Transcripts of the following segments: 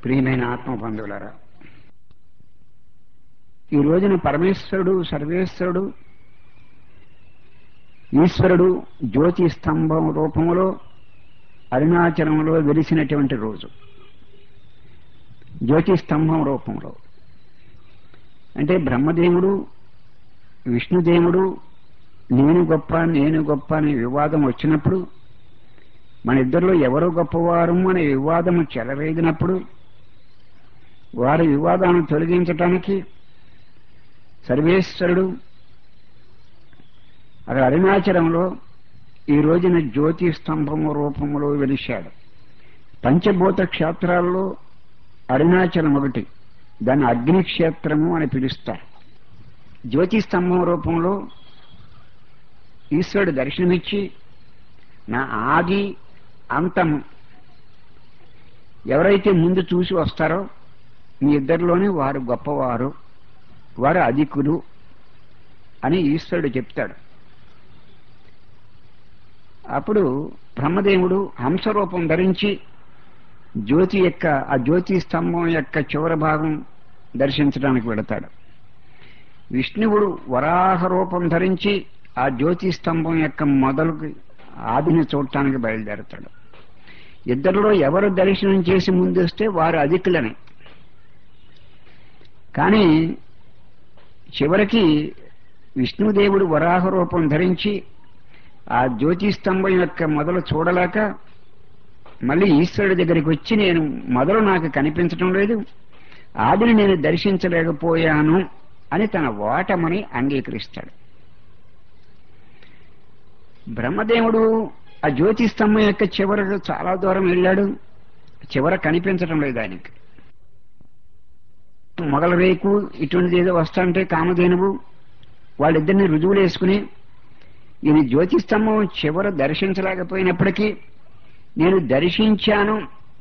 ప్రియమైన ఆత్మ బంధువులరా ఈ రోజున పరమేశ్వరుడు సర్వేశ్వరుడు ఈశ్వరుడు జ్యోతి స్తంభం రూపంలో అరుణాచలంలో వెలిసినటువంటి రోజు జ్యోతి స్తంభం రూపంలో అంటే బ్రహ్మదేవుడు విష్ణుదేవుడు నేను గొప్ప నేను గొప్ప అనే వివాదం వచ్చినప్పుడు మన ఇద్దరిలో ఎవరు గొప్పవారు అనే వివాదము చెలరేగినప్పుడు వారి వివాదాన్ని తొలగించటానికి సర్వేశ్వరుడు అక్కడ అరుణాచలంలో ఈ రోజున జ్యోతి స్తంభము రూపంలో వెలిశాడు పంచభూత క్షేత్రాల్లో అరుణాచలం ఒకటి దాన్ని అగ్నిక్షేత్రము అని పిలుస్తారు జ్యోతి స్తంభం రూపంలో ఈశ్వరుడు దర్శనమిచ్చి నా ఆది అంతము ఎవరైతే ముందు చూసి వస్తారో మీ ఇద్దరిలోనే వారు గొప్పవారు వారు అధికులు అని ఈశ్వరుడు చెప్తాడు అప్పుడు బ్రహ్మదేవుడు హంసరూపం ధరించి జ్యోతి యొక్క ఆ జ్యోతి స్తంభం యొక్క చివరి భాగం దర్శించడానికి వెళతాడు విష్ణువుడు వరాహ రూపం ధరించి ఆ జ్యోతి స్తంభం యొక్క మొదలుకి ఆదిని చూడటానికి బయలుదేరతాడు ఇద్దరిలో ఎవరు దర్శనం చేసి ముందు వస్తే వారు అధికులని కానీ చివరికి విష్ణుదేవుడు వరాహ రూపం ధరించి ఆ జ్యోతి స్తంభం యొక్క మొదలు చూడలేక మళ్ళీ ఈశ్వరుడి దగ్గరికి వచ్చి నేను మొదలు నాకు కనిపించడం లేదు ఆదిని నేను దర్శించలేకపోయాను అని తన ఓటమని అంగీకరిస్తాడు బ్రహ్మదేవుడు ఆ జ్యోతి స్తంభం యొక్క చివరకు చాలా దూరం వెళ్ళాడు చివర కనిపించడం లేదు ఆయనకి మొగల రేకు ఇటువంటిది ఏదో వస్తాంటే కామధేనువు వాళ్ళిద్దరిని రుజువులు వేసుకుని ఈయన జ్యోతి స్తంభం చివర దర్శించలేకపోయినప్పటికీ నేను దర్శించాను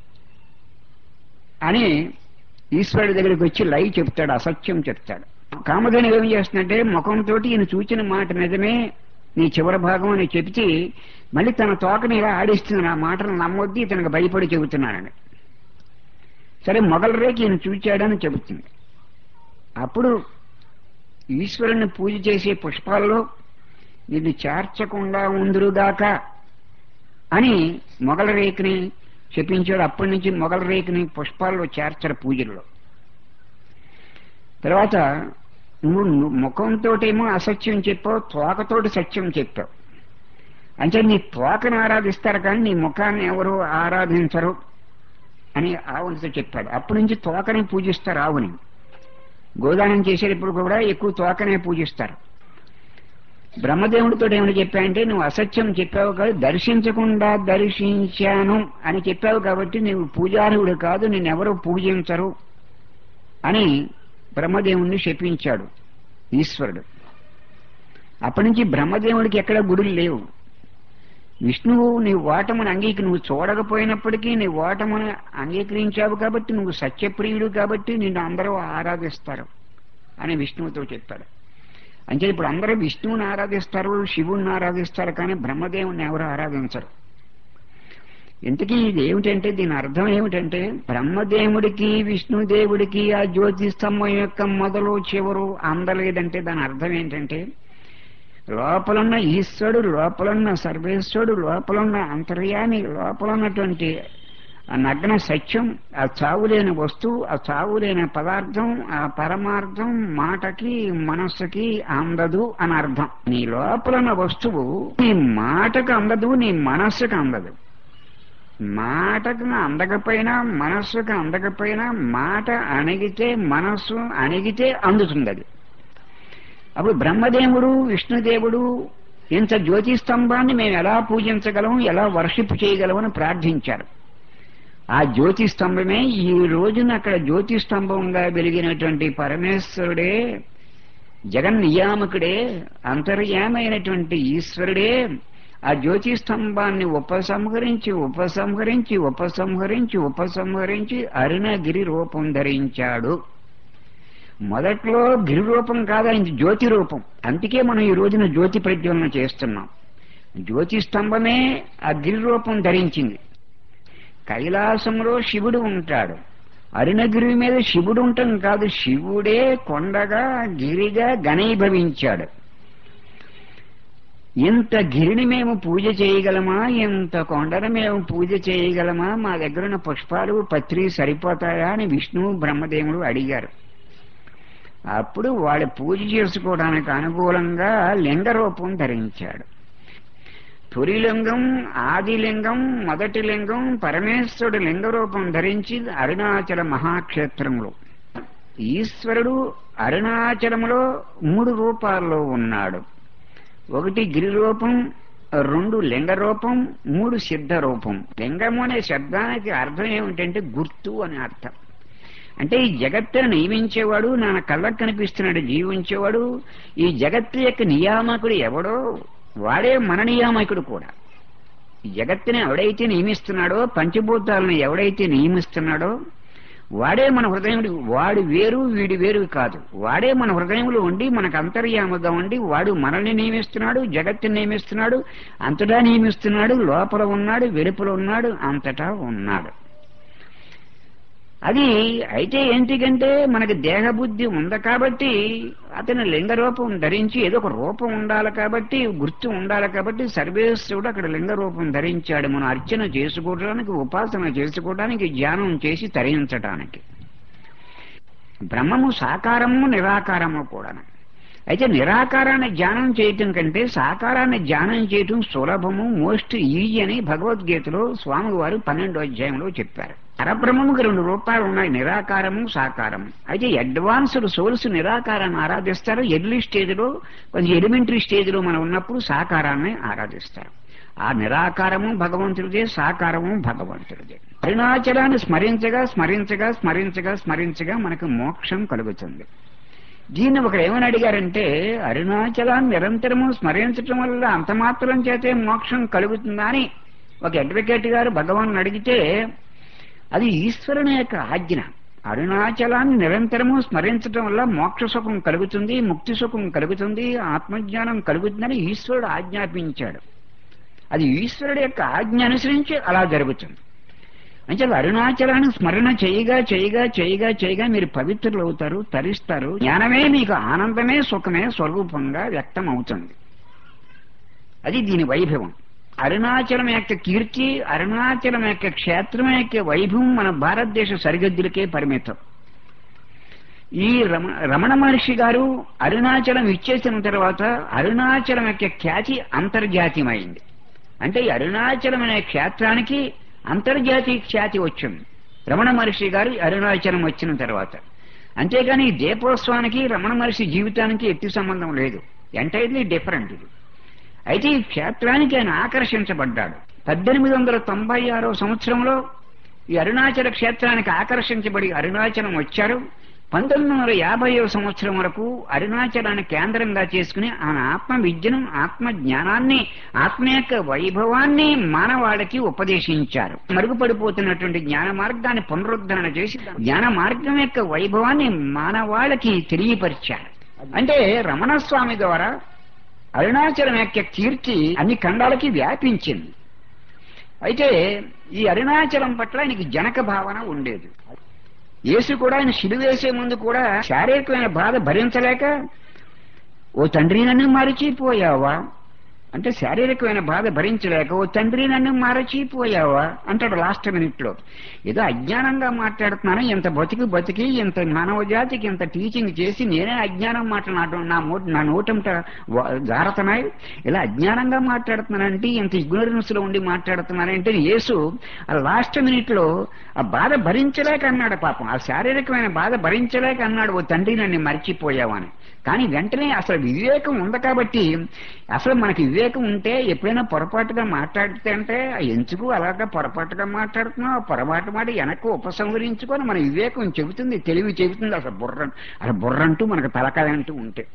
అని ఈశ్వరుడి దగ్గరికి వచ్చి లై చెప్తాడు అసత్యం చెప్తాడు కామధేను ఏం చేస్తుందంటే ముఖంతో ఈయన చూచిన మాట నిజమే నీ చివరి భాగం అని చెప్తే మళ్ళీ తన తోకని ఇలా ఆడిస్తుంది నా మాటలు నమ్మొద్ది ఇతనికి భయపడి చెబుతున్నానని సరే మొగల రేకి ఈయన చూచాడని చెబుతుంది అప్పుడు ఈశ్వరుని పూజ చేసే పుష్పాల్లో నిన్ను చేర్చకుండా ఉందిరుగాక అని మొగల రేకుని చెప్పించాడు అప్పటి నుంచి మొగల రేకుని పుష్పాల్లో చేర్చరు పూజల్లో తర్వాత నువ్వు ముఖంతోటేమో అసత్యం చెప్పావు తోకతోటి సత్యం చెప్పావు అంటే నీ తోకను ఆరాధిస్తారు కానీ నీ ముఖాన్ని ఎవరు ఆరాధించరు అని ఆవునితో చెప్పాడు అప్పటి నుంచి తోకని పూజిస్తారు ఆవుని గోదానం చేసేటప్పుడు కూడా ఎక్కువ తోకనే పూజిస్తారు బ్రహ్మదేవుడితో ఏమని చెప్పాయంటే నువ్వు అసత్యం చెప్పావు కాదు దర్శించకుండా దర్శించాను అని చెప్పావు కాబట్టి నువ్వు పూజారుడు కాదు నిన్నెవరు పూజించరు అని బ్రహ్మదేవుణ్ణి శపించాడు ఈశ్వరుడు అప్పటి నుంచి బ్రహ్మదేవుడికి ఎక్కడ గుడులు లేవు విష్ణువు నీ ఓటమును అంగీకి నువ్వు చూడకపోయినప్పటికీ నీ ఓటమును అంగీకరించావు కాబట్టి నువ్వు సత్యప్రియుడు కాబట్టి నిన్ను అందరూ ఆరాధిస్తారు అని విష్ణువుతో చెప్పాడు అంటే ఇప్పుడు అందరూ విష్ణువుని ఆరాధిస్తారు శివుణ్ణి ఆరాధిస్తారు కానీ బ్రహ్మదేవుని ఎవరు ఆరాధించరు ఇంతకీ ఇది ఏమిటంటే దీని అర్థం ఏమిటంటే బ్రహ్మదేవుడికి విష్ణుదేవుడికి ఆ జ్యోతి స్తంభం యొక్క మొదలు చివరు అందలేదంటే దాని అర్థం ఏంటంటే లోపలున్న ఈశ్వరుడు లోపలున్న సర్వేశ్వరుడు లోపలున్న అంతర్యామి లోపలున్నటువంటి ఆ నగ్న సత్యం ఆ చావులేని వస్తువు ఆ చావులేని పదార్థం ఆ పరమార్థం మాటకి మనస్సుకి అందదు అని అర్థం నీ లోపలున్న వస్తువు నీ మాటకు అందదు నీ మనస్సుకు అందదు మాటకు అందకపోయినా మనస్సుకు అందకపోయినా మాట అణిగితే మనస్సు అణిగితే అందుతుంది అది అప్పుడు బ్రహ్మదేవుడు విష్ణుదేవుడు ఇంత జ్యోతి స్తంభాన్ని మేము ఎలా పూజించగలం ఎలా వర్షిప్ చేయగలమని ప్రార్థించారు ఆ జ్యోతి స్తంభమే ఈ రోజున అక్కడ జ్యోతి స్తంభంగా వెలిగినటువంటి పరమేశ్వరుడే జగన్ నియామకుడే అంతర్యామైనటువంటి ఈశ్వరుడే ఆ జ్యోతి స్తంభాన్ని ఉపసంహరించి ఉపసంహరించి ఉపసంహరించి ఉపసంహరించి అరుణగిరి రూపం ధరించాడు మొదట్లో గిరి రూపం కాదు ఆయన జ్యోతి రూపం అందుకే మనం ఈ రోజున జ్యోతి ప్రజ్వలన చేస్తున్నాం జ్యోతి స్తంభమే ఆ గిరి రూపం ధరించింది కైలాసంలో శివుడు ఉంటాడు అరుణగిరి మీద శివుడు ఉండటం కాదు శివుడే కొండగా గిరిగా గణీభవించాడు ఇంత గిరిని మేము పూజ చేయగలమా ఇంత కొండను మేము పూజ చేయగలమా మా దగ్గర ఉన్న పుష్పాలు పత్రి సరిపోతాయా అని విష్ణువు బ్రహ్మదేవుడు అడిగారు అప్పుడు వాడు పూజ చేసుకోవడానికి అనుకూలంగా లింగ రూపం ధరించాడు తొలిలింగం ఆదిలింగం మొదటి లింగం పరమేశ్వరుడు లింగ రూపం ధరించి అరుణాచల మహాక్షేత్రంలో ఈశ్వరుడు అరుణాచలములో మూడు రూపాల్లో ఉన్నాడు ఒకటి గిరి రూపం రెండు లింగ రూపం మూడు సిద్ధ రూపం లింగము అనే శబ్దానికి అర్థం ఏమిటంటే గుర్తు అని అర్థం అంటే ఈ జగత్తును నియమించేవాడు నా కళ్ళకు కనిపిస్తున్నాడు జీవించేవాడు ఈ జగత్తు యొక్క నియామకుడు ఎవడో వాడే మన నియామకుడు కూడా ఈ జగత్తుని ఎవడైతే నియమిస్తున్నాడో పంచభూతాలను ఎవడైతే నియమిస్తున్నాడో వాడే మన హృదయముడు వాడు వేరు వీడి వేరు కాదు వాడే మన హృదయంలో ఉండి మనకు అంతర్యాముగా ఉండి వాడు మనల్ని నియమిస్తున్నాడు జగత్తుని నియమిస్తున్నాడు అంతటా నియమిస్తున్నాడు లోపల ఉన్నాడు వెలుపల ఉన్నాడు అంతటా ఉన్నాడు అది అయితే ఏంటికంటే మనకి దేహబుద్ధి ఉంది కాబట్టి అతని లింగ రూపం ధరించి ఏదో ఒక రూపం ఉండాలి కాబట్టి గుర్తు ఉండాలి కాబట్టి సర్వేశ్వరుడు అక్కడ లింగ రూపం ధరించాడు మనం అర్చన చేసుకోవడానికి ఉపాసన చేసుకోవడానికి ధ్యానం చేసి తరించటానికి బ్రహ్మము సాకారము నిరాకారము కూడా అయితే నిరాకారాన్ని ధ్యానం చేయటం కంటే సాకారాన్ని ధ్యానం చేయటం సులభము మోస్ట్ ఈజీ అని భగవద్గీతలో స్వామివారు పన్నెండో అధ్యాయంలో చెప్పారు పరబ్రహ్మముకి రెండు రూపాయలు ఉన్నాయి నిరాకారము సాకారము అయితే అడ్వాన్స్డ్ సోల్స్ నిరాకారాన్ని ఆరాధిస్తారు ఎర్లీ స్టేజ్లో కొంచెం ఎలిమెంటరీ స్టేజ్లో మనం ఉన్నప్పుడు సాకారాన్ని ఆరాధిస్తారు ఆ నిరాకారము భగవంతుడిదే సాకారము భగవంతుడిదే అరుణాచలాన్ని స్మరించగా స్మరించగా స్మరించగా స్మరించగా మనకు మోక్షం కలుగుతుంది దీన్ని ఒకరు ఏమని అడిగారంటే అరుణాచలాన్ని నిరంతరము స్మరించటం వల్ల అంత మాత్రం చేతే మోక్షం కలుగుతుందా అని ఒక అడ్వకేట్ గారు భగవాన్ అడిగితే అది ఈశ్వరుని యొక్క ఆజ్ఞ అరుణాచలాన్ని నిరంతరము స్మరించడం వల్ల మోక్ష సుఖం కలుగుతుంది ముక్తి సుఖం కలుగుతుంది ఆత్మజ్ఞానం కలుగుతుందని ఈశ్వరుడు ఆజ్ఞాపించాడు అది ఈశ్వరుడు యొక్క ఆజ్ఞ అనుసరించి అలా జరుగుతుంది అంటే అరుణాచలాన్ని స్మరణ చేయగా చేయగా చేయగా చేయగా మీరు పవిత్రులు అవుతారు తరిస్తారు జ్ఞానమే మీకు ఆనందమే సుఖమే స్వరూపంగా వ్యక్తం అవుతుంది అది దీని వైభవం అరుణాచలం యొక్క కీర్తి అరుణాచలం యొక్క క్షేత్రం యొక్క వైభవం మన భారతదేశ సరిహద్దులకే పరిమితం ఈ రమ రమణ మహర్షి గారు అరుణాచలం ఇచ్చేసిన తర్వాత అరుణాచలం యొక్క ఖ్యాతి అంతర్జాతీయమైంది అంటే ఈ అరుణాచలం అనే క్షేత్రానికి అంతర్జాతీయ ఖ్యాతి వచ్చింది రమణ మహర్షి గారు అరుణాచలం వచ్చిన తర్వాత అంతేగాని ఈ దీపోత్సవానికి రమణ మహర్షి జీవితానికి ఎత్తి సంబంధం లేదు ఎంటైర్లీ డిఫరెంట్ ఇది అయితే ఈ క్షేత్రానికి ఆయన ఆకర్షించబడ్డాడు పద్దెనిమిది వందల తొంభై ఆరో సంవత్సరంలో ఈ అరుణాచల క్షేత్రానికి ఆకర్షించబడి అరుణాచలం వచ్చారు పంతొమ్మిది వందల యాభై సంవత్సరం వరకు అరుణాచలాన్ని కేంద్రంగా చేసుకుని ఆయన ఆత్మ విద్యను ఆత్మ జ్ఞానాన్ని ఆత్మ యొక్క వైభవాన్ని మానవాళికి ఉపదేశించారు మరుగుపడిపోతున్నటువంటి జ్ఞాన మార్గాన్ని పునరుద్ధరణ చేసి జ్ఞాన మార్గం యొక్క వైభవాన్ని మానవాళికి తెలియపరిచారు అంటే రమణస్వామి ద్వారా అరుణాచలం యొక్క కీర్తి అన్ని ఖండాలకి వ్యాపించింది అయితే ఈ అరుణాచలం పట్ల ఆయనకి జనక భావన ఉండేది యేసు కూడా ఆయన సిలువేసే ముందు కూడా శారీరకమైన బాధ భరించలేక ఓ తండ్రి నన్ను మరచిపోయావా అంటే శారీరకమైన బాధ భరించలేక ఓ తండ్రి నన్ను మరచిపోయావా అంటాడు లాస్ట్ మినిట్ లో ఏదో అజ్ఞానంగా మాట్లాడుతున్నాను ఇంత బతికి బతికి ఇంత మానవ జాతికి ఇంత టీచింగ్ చేసి నేనే అజ్ఞానం మాట్లాడు నా మో నా నోటంట జారతనాయి ఇలా అజ్ఞానంగా మాట్లాడుతున్నానంటే ఇంత ఇగ్నోరెన్స్ లో ఉండి మాట్లాడుతున్నానంటే యేసు ఆ లాస్ట్ మినిట్ లో ఆ బాధ భరించలేక అన్నాడు పాపం ఆ శారీరకమైన బాధ భరించలేక అన్నాడు ఓ తండ్రి నన్ను మర్చిపోయావని కానీ వెంటనే అసలు వివేకం ఉంది కాబట్టి అసలు మనకి వివేకం ఉంటే ఎప్పుడైనా పొరపాటుగా మాట్లాడితే అంటే ఎందుకు అలాగా పొరపాటుగా మాట్లాడుతున్నావు పొరపాటు మాట వెనక్కి ఉపసంహరించుకొని మన వివేకం చెబుతుంది తెలివి చెబుతుంది అసలు బుర్ర అసలు బుర్రంటూ మనకు తలకాయ అంటూ ఉంటే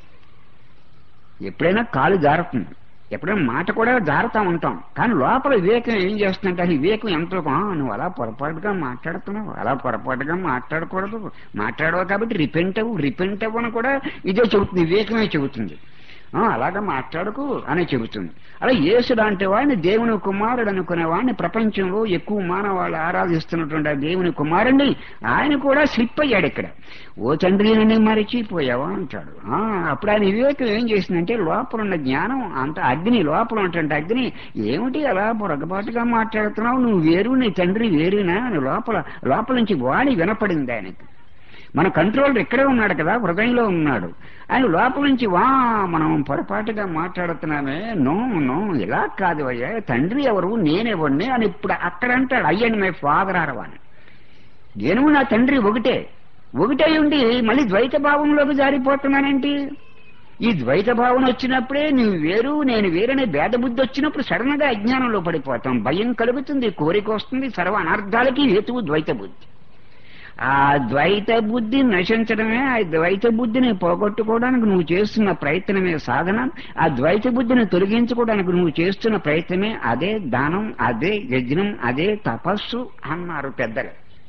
ఎప్పుడైనా కాలు జారుతుంది ఎప్పుడైనా మాట కూడా జారుతా ఉంటాం కానీ లోపల వివేకం ఏం చేస్తుందంటే ఆ వివేకం ఎంతో "ఆ, నువ్వు అలా పొరపాటుగా మాట్లాడుతున్నావు అలా పొరపాటుగా మాట్లాడకూడదు మాట్లాడవు కాబట్టి రిపెంట్ అవ్వు రిపెంట్ అవ్వు అని కూడా ఇదే చెబుతుంది వివేకమే చెబుతుంది ఆ, అలాగా మాట్లాడకు అని చెబుతుంది అలా యేసు లాంటి వాడిని దేవుని కుమారుడు అనుకునే వాడిని ప్రపంచంలో ఎక్కువ మానవాళ్ళు ఆరాధిస్తున్నటువంటి ఆ దేవుని కుమారుణ్ణి ఆయన కూడా స్లిప్ అయ్యాడు ఇక్కడ ఓ తండ్రి నన్ను మరిచిపోయావా అంటాడు ఆ, అప్పుడు ఆయన వివేకం ఏం చేసిందంటే లోపల ఉన్న జ్ఞానం అంత అగ్ని లోపల ఉన్నటువంటి అగ్ని ఏమిటి అలా పొరగబాటుగా మాట్లాడుతున్నావు నువ్వు వేరు నీ తండ్రి వేరునా అని లోపల లోపల నుంచి వాణి వినపడింది ఆయనకి మన కంట్రోలర్ ఇక్కడే ఉన్నాడు కదా హృదయంలో ఉన్నాడు ఆయన లోపల నుంచి వా మనం పొరపాటుగా మాట్లాడుతున్నామే నో నో ఇలా కాదు అయ్యా తండ్రి ఎవరు నేనెవరిని అని ఇప్పుడు అక్కడ అంటాడు అయ్యండి మై ఫాదర్ ఆరవాని నేను నా తండ్రి ఒకటే ఒకటే ఉండి మళ్ళీ ద్వైత భావంలోకి జారిపోతున్నానేంటి ఈ ద్వైత భావన వచ్చినప్పుడే నువ్వు వేరు నేను వేరనే భేద బుద్ధి వచ్చినప్పుడు సడన్ గా అజ్ఞానంలో పడిపోతాం భయం కలుగుతుంది కోరిక వస్తుంది సర్వ అనర్థాలకి హేతువు ద్వైత బుద్ధి ఆ ద్వైత బుద్ధి నశించడమే ఆ ద్వైత బుద్ధిని పోగొట్టుకోవడానికి నువ్వు చేస్తున్న ప్రయత్నమే సాధన ఆ ద్వైత బుద్ధిని తొలగించుకోవడానికి నువ్వు చేస్తున్న ప్రయత్నమే అదే దానం అదే యజ్ఞం అదే తపస్సు అన్నారు పెద్దలు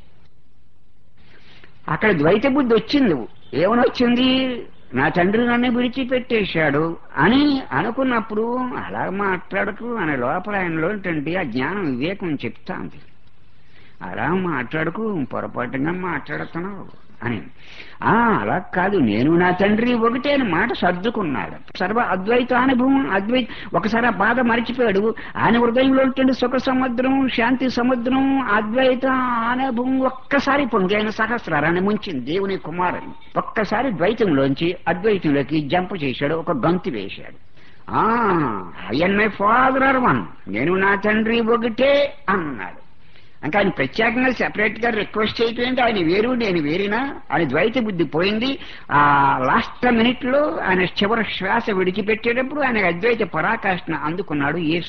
అక్కడ ద్వైత బుద్ధి వచ్చింది ఏమని వచ్చింది నా తండ్రి నన్ను విడిచిపెట్టేశాడు అని అనుకున్నప్పుడు అలా మాట్లాడుతూ ఆయన లోపల ఆయనలో ఆ జ్ఞానం వివేకం చెప్తాంది అలా మాట్లాడుకు పొరపాటుగా మాట్లాడుతున్నావు అని ఆ అలా కాదు నేను నా తండ్రి ఒకటే అని మాట సర్దుకున్నాడు సర్వ అద్వైత అనుభవం అద్వైత ఒకసారి ఆ బాధ మరిచిపోయాడు ఆయన హృదయంలో ఉంటుంది సుఖ సముద్రం శాంతి సముద్రం అద్వైత అనుభవం ఒక్కసారి పొంగి ఆయన సహస్రారాన్ని ముంచింది దేవుని కుమారుని ఒక్కసారి ద్వైతంలోంచి అద్వైతంలోకి జంప్ చేశాడు ఒక గంతు వేశాడు ఆ I and my father are one నేను నా తండ్రి ఒకటే అన్నాడు ఇంకా ఆయన ప్రత్యేకంగా సెపరేట్ గా రిక్వెస్ట్ చేయటం ఆయన వేరు నేను వేరినా ఆయన ద్వైత బుద్ధి పోయింది ఆ లాస్ట్ మినిట్ లో ఆయన చివరి శ్వాస విడిచిపెట్టేటప్పుడు ఆయన అద్వైత పరాకాష్ణ అందుకున్నాడు యేసు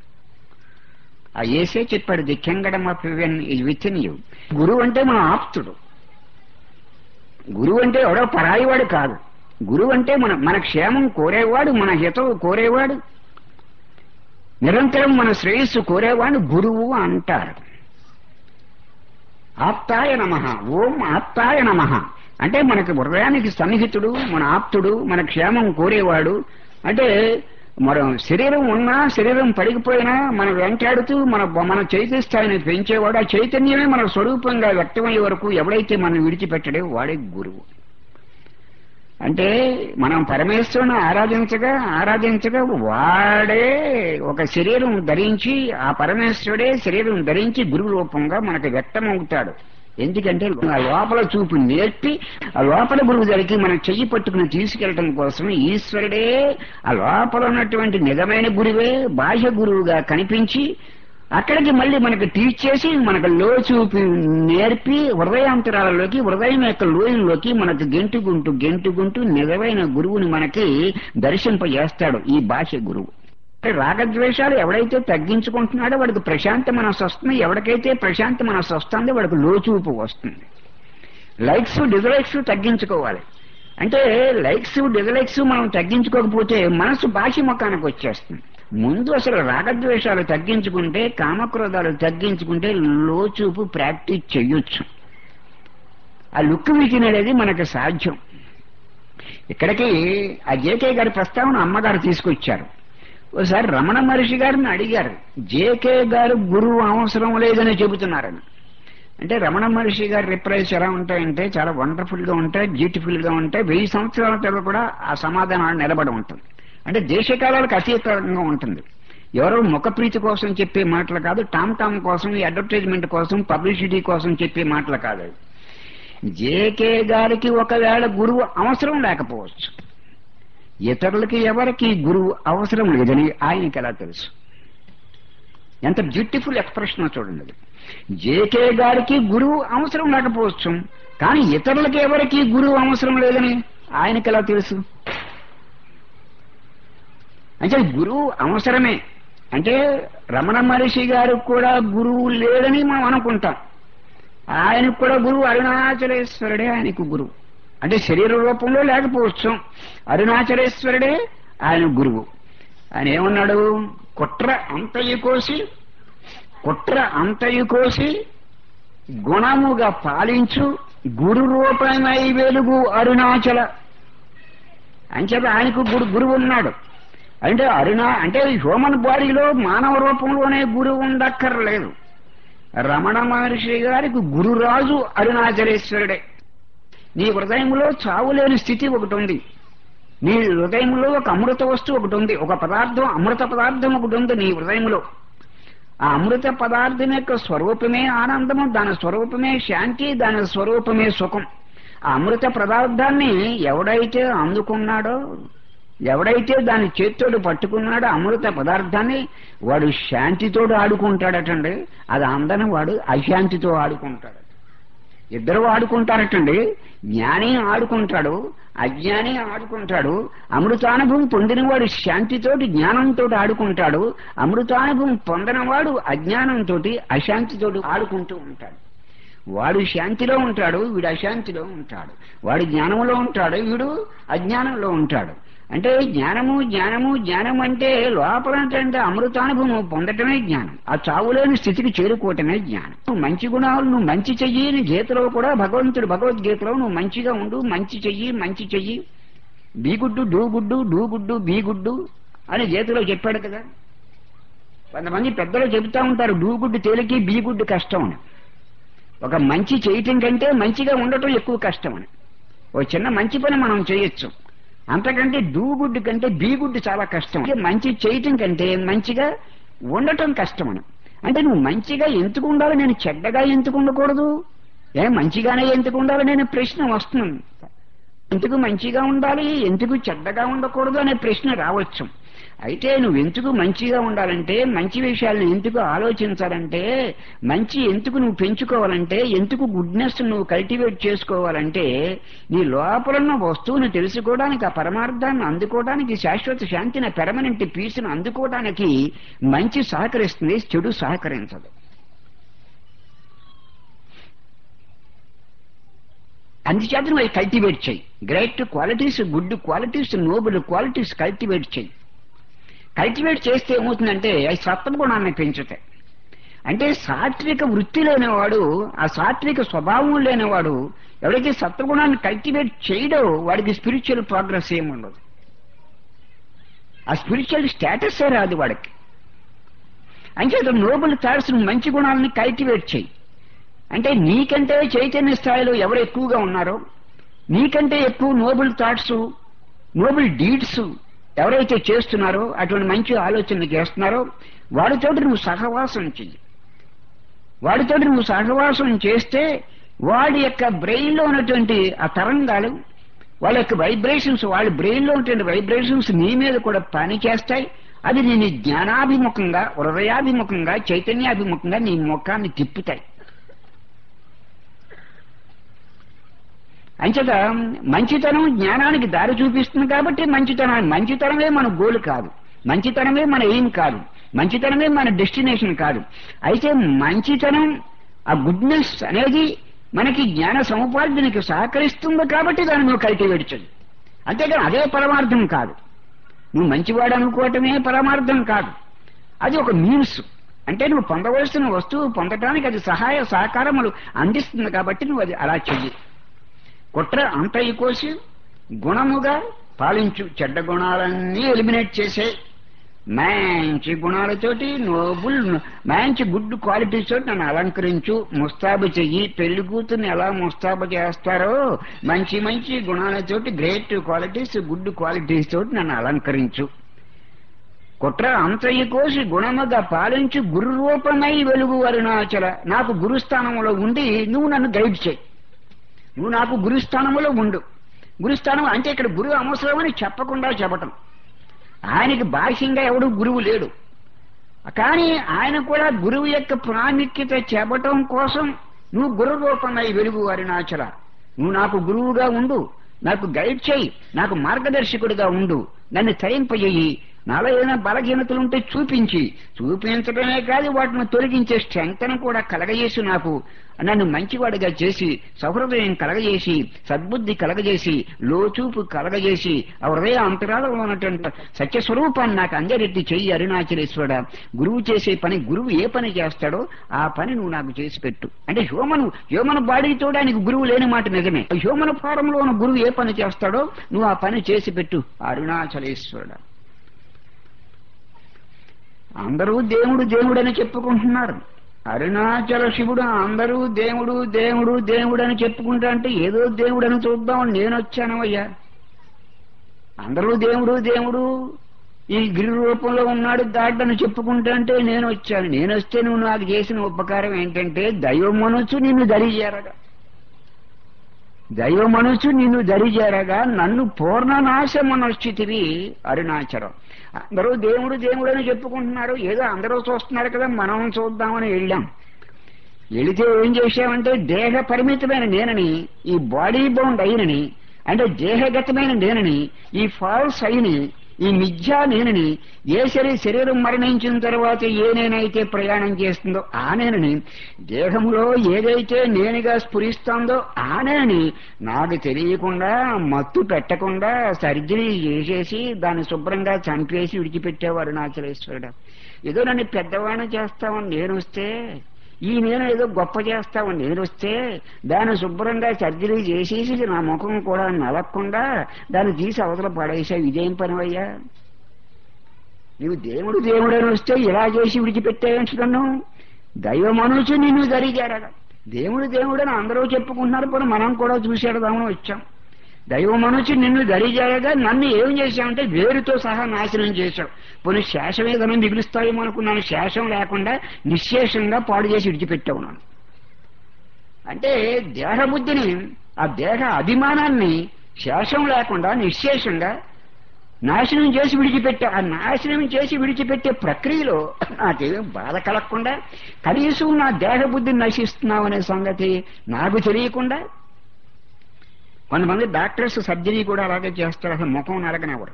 ఆ ఏసే చెప్పాడు ది కింగడమ్ ఆఫ్ హెవెన్ ఇది విత్ ఇన్ యూ గురువు అంటే మన ఆప్తుడు గురువు అంటే ఎవడో పరాయివాడు కాదు గురువు అంటే మన మన క్షేమం కోరేవాడు మన హితవు కోరేవాడు నిరంతరం మన శ్రేయస్సు కోరేవాడు గురువు అంటారు ఆప్తాయ నమ ఓం ఆప్తాయ నమ అంటే మనకి హృదయానికి సన్నిహితుడు మన ఆప్తుడు మన క్షేమం కోరేవాడు అంటే మనం శరీరం ఉన్నా శరీరం పడిగిపోయినా మనం వెంటాడుతూ మన మన చైతన్య స్థాయిని పెంచేవాడు ఆ చైతన్యమే మన స్వరూపంగా వ్యక్తమయ్యే వరకు ఎవడైతే మనం విడిచిపెట్టడే వాడే గురువు అంటే మనం పరమేశ్వరుని ఆరాధించగా ఆరాధించగా వాడే ఒక శరీరం ధరించి ఆ పరమేశ్వరుడే శరీరం ధరించి గురువు రూపంగా మనకు వ్యక్తమవుతాడు ఎందుకంటే ఆ లోపల చూపు నేర్పి ఆ లోపల గురువు దగ్గరికి మనం చెయ్యి పట్టుకుని తీసుకెళ్లడం కోసం ఈశ్వరుడే ఆ లోపల ఉన్నటువంటి నిజమైన గురువే బాహ్య గురువుగా కనిపించి అక్కడికి మళ్ళీ మనకు టీచ్ చేసి మనకు లో చూపి నేర్పి హృదయాంతరాలలోకి హృదయం యొక్క లోయల్లోకి మనకు గెంటుకుంటూ గెంటుకుంటూ నిజమైన గురువుని మనకి దర్శింపజేస్తాడు ఈ భాష గురువు రాగద్వేషాలు ఎవడైతే తగ్గించుకుంటున్నాడో వాడికి ప్రశాంత మనసు వస్తుంది ఎవరికైతే ప్రశాంత మనసు వస్తుందో వాడికి లోచూపు వస్తుంది లైక్స్ డిజలైక్స్ తగ్గించుకోవాలి అంటే లైక్స్ డిజలైక్స్ మనం తగ్గించుకోకపోతే మనసు బాహ్య ముఖానికి వచ్చేస్తుంది ముందు అసలు రాగద్వేషాలు తగ్గించుకుంటే కామక్రోధాలు తగ్గించుకుంటే లోచూపు ప్రాక్టీస్ చెయ్యొచ్చు ఆ లుక్ విజన్ అనేది మనకు సాధ్యం ఇక్కడికి ఆ జేకే గారి ప్రస్తావన అమ్మగారు తీసుకొచ్చారు ఒకసారి రమణ మహర్షి గారిని అడిగారు జేకే గారు గురువు అవసరం లేదని చెబుతున్నారని అంటే రమణ మహర్షి గారి రిప్లైస్ ఎలా ఉంటాయంటే చాలా వండర్ఫుల్ గా ఉంటాయి బ్యూటిఫుల్ గా ఉంటాయి వెయ్యి సంవత్సరాల తర్వాత కూడా ఆ సమాధానం నిలబడి ఉంటుంది అంటే దేశకాలాలకు అతీతంగా ఉంటుంది ఎవరో ముఖప్రీతి కోసం చెప్పే మాటలు కాదు టామ్ టామ్ కోసం అడ్వర్టైజ్మెంట్ కోసం పబ్లిసిటీ కోసం చెప్పే మాటలు కాదు జేకే గారికి ఒకవేళ గురువు అవసరం లేకపోవచ్చు ఇతరులకి ఎవరికి గురువు అవసరం లేదని ఆయనకి ఎలా తెలుసు ఎంత బ్యూటిఫుల్ ఎక్స్ప్రెషన్ చూడండి అది జేకే గారికి గురువు అవసరం లేకపోవచ్చు కానీ ఇతరులకి ఎవరికి గురువు అవసరం లేదని ఆయనకి ఎలా తెలుసు అంటే గురువు అవసరమే అంటే రమణ మహర్షి గారు కూడా గురువు లేడని మనం అనుకుంటాం ఆయనకు కూడా గురువు అరుణాచలేశ్వరుడే ఆయనకు గురువు అంటే శరీర రూపంలో లేకపోవచ్చు అరుణాచలేశ్వరుడే ఆయన గురువు ఆయన ఏమన్నాడు కుట్ర అంతయు కోసి కుట్ర అంతయు కోసి గుణముగా పాలించు గురు రూపమై వెలుగు అరుణాచల అంచేత ఆయనకు గురు గురువు ఉన్నాడు అంటే అరుణ అంటే హ్యూమన్ బాడీలో మానవ రూపంలోనే గురువు ఉండక్కర్లేదు రమణ మహర్షి గారికి గురురాజు అరుణాచలేశ్వరుడే నీ హృదయంలో చావులేని స్థితి ఒకటి ఉంది నీ హృదయంలో ఒక అమృత వస్తువు ఒకటి ఉంది ఒక పదార్థం అమృత పదార్థం ఒకటి ఉంది నీ హృదయంలో ఆ అమృత పదార్థం యొక్క స్వరూపమే ఆనందము దాని స్వరూపమే శాంతి దాని స్వరూపమే సుఖం ఆ అమృత పదార్థాన్ని ఎవడైతే అందుకున్నాడో ఎవడైతే దాని చేత్తోడు పట్టుకున్నాడో అమృత పదార్థాన్ని వాడు శాంతితోడు ఆడుకుంటాడటండి అది అందని వాడు అశాంతితో ఆడుకుంటాడు ఇద్దరు ఆడుకుంటారటండి జ్ఞాని ఆడుకుంటాడు అజ్ఞాని ఆడుకుంటాడు అమృతానుభవం పొందినవాడు శాంతితోటి జ్ఞానంతో ఆడుకుంటాడు అమృతానుభవం పొందనవాడు అజ్ఞానంతో అశాంతితోటి ఆడుకుంటూ ఉంటాడు వాడు శాంతిలో ఉంటాడు వీడు అశాంతిలో ఉంటాడు వాడు జ్ఞానంలో ఉంటాడు వీడు అజ్ఞానంలో ఉంటాడు అంటే జ్ఞానము జ్ఞానము జ్ఞానం అంటే లోపల అంటే అమృతానుభవం పొందటమే జ్ఞానం ఆ చావులేని స్థితికి చేరుకోవటమే జ్ఞానం నువ్వు మంచి గుణాలు నువ్వు మంచి చెయ్యి నీ గీతలో కూడా భగవంతుడు భగవద్గీతలో నువ్వు మంచిగా ఉండు మంచి చెయ్యి మంచి చెయ్యి బీ గుడ్డు డూ గుడ్డు డూ గుడ్డు బీ గుడ్డు అని గీతలో చెప్పాడు కదా కొంతమంది పెద్దలు చెబుతా ఉంటారు డూ గుడ్డు తేలికి బీ గుడ్డు కష్టం అని ఒక మంచి చేయటం కంటే మంచిగా ఉండటం ఎక్కువ కష్టం అని ఓ చిన్న మంచి పని మనం చేయొచ్చు అంతకంటే డూ గుడ్డు కంటే బీ గుడ్డు చాలా కష్టం అంటే మంచి చేయటం కంటే మంచిగా ఉండటం కష్టం అని అంటే నువ్వు మంచిగా ఎందుకు ఉండాలి నేను చెడ్డగా ఎందుకు ఉండకూడదు ఏ మంచిగానే ఎందుకు ఉండాలి నేను ప్రశ్న వస్తుంది ఎందుకు మంచిగా ఉండాలి ఎందుకు చెడ్డగా ఉండకూడదు అనే ప్రశ్న రావచ్చు అయితే నువ్వు ఎందుకు మంచిగా ఉండాలంటే మంచి విషయాలను ఎందుకు ఆలోచించాలంటే మంచి ఎందుకు నువ్వు పెంచుకోవాలంటే ఎందుకు గుడ్నెస్ నువ్వు కల్టివేట్ చేసుకోవాలంటే నీ లోపలున్న వస్తువును తెలుసుకోవడానికి ఆ పరమార్థాన్ని అందుకోవడానికి శాశ్వత శాంతిని పెర్మనెంట్ పీస్ను అందుకోవడానికి మంచి సహకరిస్తుంది చెడు సహకరించదు అందుచేత నువ్వు అవి కల్టివేట్ చేయి great qualities good qualities noble qualities cultivate చేయి కల్టివేట్ చేస్తే ఏమవుతుందంటే అవి సత్వగుణాన్ని పెంచుతాయి అంటే సాత్విక వృత్తి లేనివాడు ఆ సాత్విక స్వభావం లేనివాడు ఎవరైతే సత్వగుణాన్ని కల్టివేట్ చేయడో వాడికి స్పిరిచువల్ ప్రోగ్రెస్ ఏముండదు ఆ స్పిరిచువల్ స్టేటస్ రాదు వాడికి అంచేత నోబుల్ థాట్స్ మంచి గుణాలని కల్టివేట్ చేయి అంటే నీకంటే చైతన్య స్థాయిలో ఎవరు ఎక్కువగా ఉన్నారో నీకంటే ఎక్కువ నోబుల్ థాట్స్ నోబుల్ డీడ్స్ ఎవరైతే చేస్తున్నారో అటువంటి మంచి ఆలోచనలు చేస్తున్నారో వాడితోటి నువ్వు సహవాసం చెయ్యి వాడితోటి నువ్వు సహవాసం చేస్తే వాడి యొక్క బ్రెయిన్ లో ఉన్నటువంటి ఆ తరంగాలు వాళ్ళ యొక్క వైబ్రేషన్స్ వాళ్ళ బ్రెయిన్ లో ఉన్నటువంటి వైబ్రేషన్స్ నీ మీద కూడా పని చేస్తాయి అది నేను జ్ఞానాభిముఖంగా హృదయాభిముఖంగా చైతన్యాభిముఖంగా నీ ముఖాన్ని తిప్పుతాయి అంచేత మంచితనం జ్ఞానానికి దారి చూపిస్తుంది కాబట్టి మంచితనం మంచితనమే మన గోల్ కాదు మంచితనమే మన ఎయిమ్ కాదు మంచితనమే మన డెస్టినేషన్ కాదు అయితే మంచితనం ఆ గుడ్నెస్ అనేది మనకి జ్ఞాన సముపార్జనకి సహకరిస్తుంది కాబట్టి దాన్ని నువ్వు కల్టివేట్ చేయి అంతేగాని అదే పరమార్థం కాదు నువ్వు మంచివాడు అనుకోవటమే పరమార్థం కాదు అది ఒక మీన్స్ అంటే నువ్వు పొందవలసిన వస్తువు పొందటానికి అది సహాయ సహకారములు అందిస్తుంది కాబట్టి నువ్వు అది అలా చెయ్యి కుట్ర అంతయి కోసి గుణముగా పాలించు చెడ్డ గుణాలన్నీ ఎలిమినేట్ చేసే మంచి గుణాలతోటి నోబుల్ మంచి గుడ్ క్వాలిటీస్ తోటి నన్ను అలంకరించు ముస్తాబు చెయ్యి పెళ్లి కూతుర్ని ఎలా ముస్తాబు చేస్తారో మంచి మంచి గుణాలతోటి గ్రేట్ క్వాలిటీస్ గుడ్ క్వాలిటీస్ తోటి నన్ను అలంకరించు కుట్ర అంతయ్య కోసి గుణముగా పాలించు గురు రూపమై వెలుగు అరుణాచల నాకు గురుస్థానంలో ఉండి నువ్వు నన్ను గైడ్ చేయి నువ్వు నాకు గురుస్థానంలో ఉండు గురుస్థానం అంటే ఇక్కడ గురువు అవసరమని చెప్పకుండా చెప్పటం ఆయనకి బాహ్యంగా ఎవడు గురువు లేడు కానీ ఆయన కూడా గురువు యొక్క ప్రాముఖ్యత చెప్పటం కోసం నువ్వు గురు రూపమై వెలుగు అరుణాచల నువ్వు నాకు గురువుగా ఉండు నాకు గైడ్ చేయి నాకు మార్గదర్శకుడిగా ఉండు నన్ను తరింపజేయి నాలో ఏదైనా బలహీనతలు ఉంటే చూపించి చూపించడమే కాదు వాటిని తొలగించే స్ట్రెంగ్త్ను కూడా కలగజేసి నాకు నన్ను మంచివాడిగా చేసి సహృదయం కలగజేసి సద్బుద్ధి కలగజేసి లోచూపు కలగజేసి ఆ హృదయ అంతరాలలో ఉన్నటువంటి సత్యస్వరూపాన్ని నాకు అందరెట్టి చెయ్యి అరుణాచలేశ్వర గురువు చేసే పని గురువు ఏ పని చేస్తాడో ఆ పని నువ్వు నాకు చేసి పెట్టు అంటే హ్యూమన్ హ్యూమన్ బాడీ చూడడానికి గురువు లేని మాట నిజమే హ్యూమన్ ఫారం లో ఉన్న గురువు ఏ పని చేస్తాడో నువ్వు ఆ పని చేసి పెట్టు అరుణాచలేశ్వరుడ అందరూ దేవుడు దేవుడు అని చెప్పుకుంటున్నారు అరుణాచల శివుడు అందరూ దేవుడు దేవుడు దేవుడు అని చెప్పుకుంటా అంటే ఏదో దేవుడు అని చూద్దాం నేను వచ్చాను అయ్యా అందరూ దేవుడు దేవుడు ఈ గిరి రూపంలో ఉన్నాడు దాడ్డని చెప్పుకుంటా అంటే నేను వచ్చాను నేను వస్తే నువ్వు నాకు చేసిన ఉపకారం ఏంటంటే దైవ మనసు నిన్ను దరిచేరగా దైవ మనసు నిన్ను దరిచేరగా నన్ను పూర్ణనాశ మనస్థితివి అరుణాచలం అందరూ దేవుడు దేవుడు అని చెప్పుకుంటున్నారు ఏదో అందరూ చూస్తున్నారు కదా మనం చూద్దామని వెళ్ళాం వెళితే ఏం చేశామంటే దేహ పరిమితమైన నేనని ఈ బాడీ బౌండ్ అయినని అంటే దేహగతమైన నేనని ఈ ఫాల్స్ అయిని ఈ మిథ్యా నేనని ఏ శరీ శరీరం మరణించిన తర్వాత ఏ నేనైతే ప్రయాణం చేస్తుందో ఆ నేనని దేహంలో ఏదైతే నేనుగా స్ఫురిస్తుందో ఆ నేనని నాకు తెలియకుండా మత్తు పెట్టకుండా సర్జరీ చేసేసి దాన్ని శుభ్రంగా చంపేసి విడిచిపెట్టేవారు నాచలేశ్వరుడు ఏదో నన్ను పెద్దవాడిని చేస్తామని నేను వస్తే ఈ నేను ఏదో గొప్ప చేస్తామని నేను వస్తే దాన్ని శుభ్రంగా సర్జరీ చేసేసి నా ముఖం కూడా నలగకుండా దాన్ని తీసి అవతల పడేసావు ఇదేం పనివయ్యా నీవు దేవుడు దేవుడు అని వస్తే ఇలా చేసి విడిచిపెట్టావేంటి నన్ను దైవ మనుషు నిన్ను జరిగారగా దేవుడు దేవుడు అని అందరూ చెప్పుకుంటున్నారు పోనీ మనం కూడా చూసేడదామని వచ్చాం దైవ మనుషు నిన్ను దరిజాయగా నన్ను ఏం చేశావంటే వేరుతో సహా నాశనం చేశావు పోనీ శేషం ఏదైనా మిగులుస్తాయేమో అనుకున్నాను శేషం లేకుండా నిశ్శేషంగా పాడు చేసి విడిచిపెట్టావు నన్ను అంటే దేహబుద్ధిని ఆ దేహ అభిమానాన్ని శేషం లేకుండా నిశ్శేషంగా నాశనం చేసి విడిచిపెట్టా ఆ నాశనం చేసి విడిచిపెట్టే ప్రక్రియలో నాకేం బాధ కలగకుండా కనీసం నా దేహబుద్ధిని నశిస్తున్నావు అనే సంగతి నాకు తెలియకుండా కొంతమంది డాక్టర్స్ సర్జరీ కూడా అలాగే చేస్తారు అసలు ముఖం నరగనివ్వరు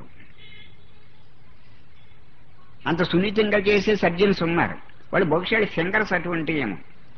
అంత సున్నితంగా చేసే సర్జన్స్ ఉన్నారు వాళ్ళు బహుశా ఫింగర్స్ అటువంటి ఏమో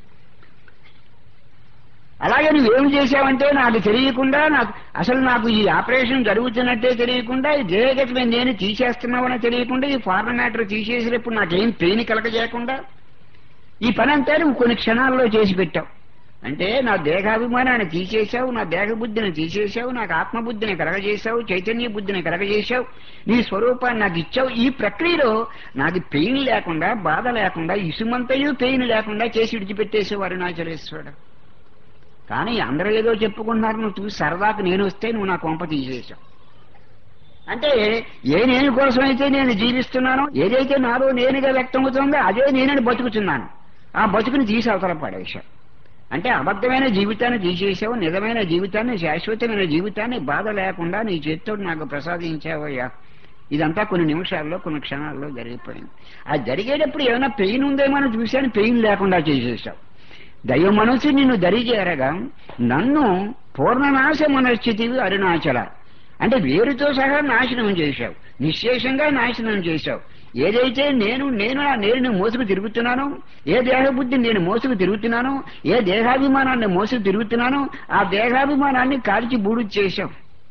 అలాగే నువ్వేం చేశావంటే నాకు తెలియకుండా నాకు అసలు నాకు ఈ ఆపరేషన్ జరుగుతున్నట్టే తెలియకుండా ఈ దేహగతమైన నేను తీసేస్తున్నావని తెలియకుండా ఈ ఫారెన్ మ్యాటర్ తీసేసినప్పుడు నాకేం పెయిన్ కలగజేయకుండా ఈ పని అంతా నువ్వు కొన్ని క్షణాల్లో చేసి పెట్టావు అంటే నా దేహాభిమానాన్ని తీసేశావు నా దేహబుద్ధిని తీసేశావు నాకు ఆత్మబుద్ధిని కలగజేశావు చైతన్య బుద్ధిని కలగజేశావు నీ స్వరూపాన్ని నాకు ఇచ్చావు ఈ ప్రక్రియలో నాకు పెయిన్ లేకుండా బాధ లేకుండా ఇసుమంతయు పెయిన్ లేకుండా చేసి విడిచిపెట్టేసేవారు నాచలేశ్వరుడు కానీ అందరూ ఏదో చెప్పుకుంటున్నారు నువ్వు చూసి సరదాకు నేను వస్తే నువ్వు నా కొంప తీసేశావు అంటే ఏ నేను కోసమైతే నేను జీవిస్తున్నానో ఏదైతే నాలో నేనుగా వ్యక్తమవుతుందో అదే నేనని బతుకుతున్నాను ఆ బతుకుని తీసి అవతల పడేశావు అంటే అబద్ధమైన జీవితాన్ని తీసేసావు నిజమైన జీవితాన్ని శాశ్వతమైన జీవితాన్ని బాధ లేకుండా నీ చేతితో నాకు ప్రసాదించావయ్యా ఇదంతా కొన్ని నిమిషాల్లో కొన్ని క్షణాల్లో జరిగిపోయింది ఆ జరిగేటప్పుడు ఏమైనా పెయిన్ ఉందేమో అని చూశాను పెయిన్ లేకుండా చేసేసావు దైవ మనసు నిన్ను దరిచేరగా నన్ను పూర్ణనాశ మనస్థితివి అరుణాచల అంటే వేరుతో సహా నాశనం చేశావు నిశ్శేషంగా నాశనం చేశావు ఏదైతే నేను నేను ఆ నేను మోసుకు తిరుగుతున్నానో ఏ దేహబుద్ధిని నేను మోసుకు తిరుగుతున్నానో ఏ దేహాభిమానాన్ని మోసుకు తిరుగుతున్నానో ఆ దేహాభిమానాన్ని కాల్చి బూడు చేశావు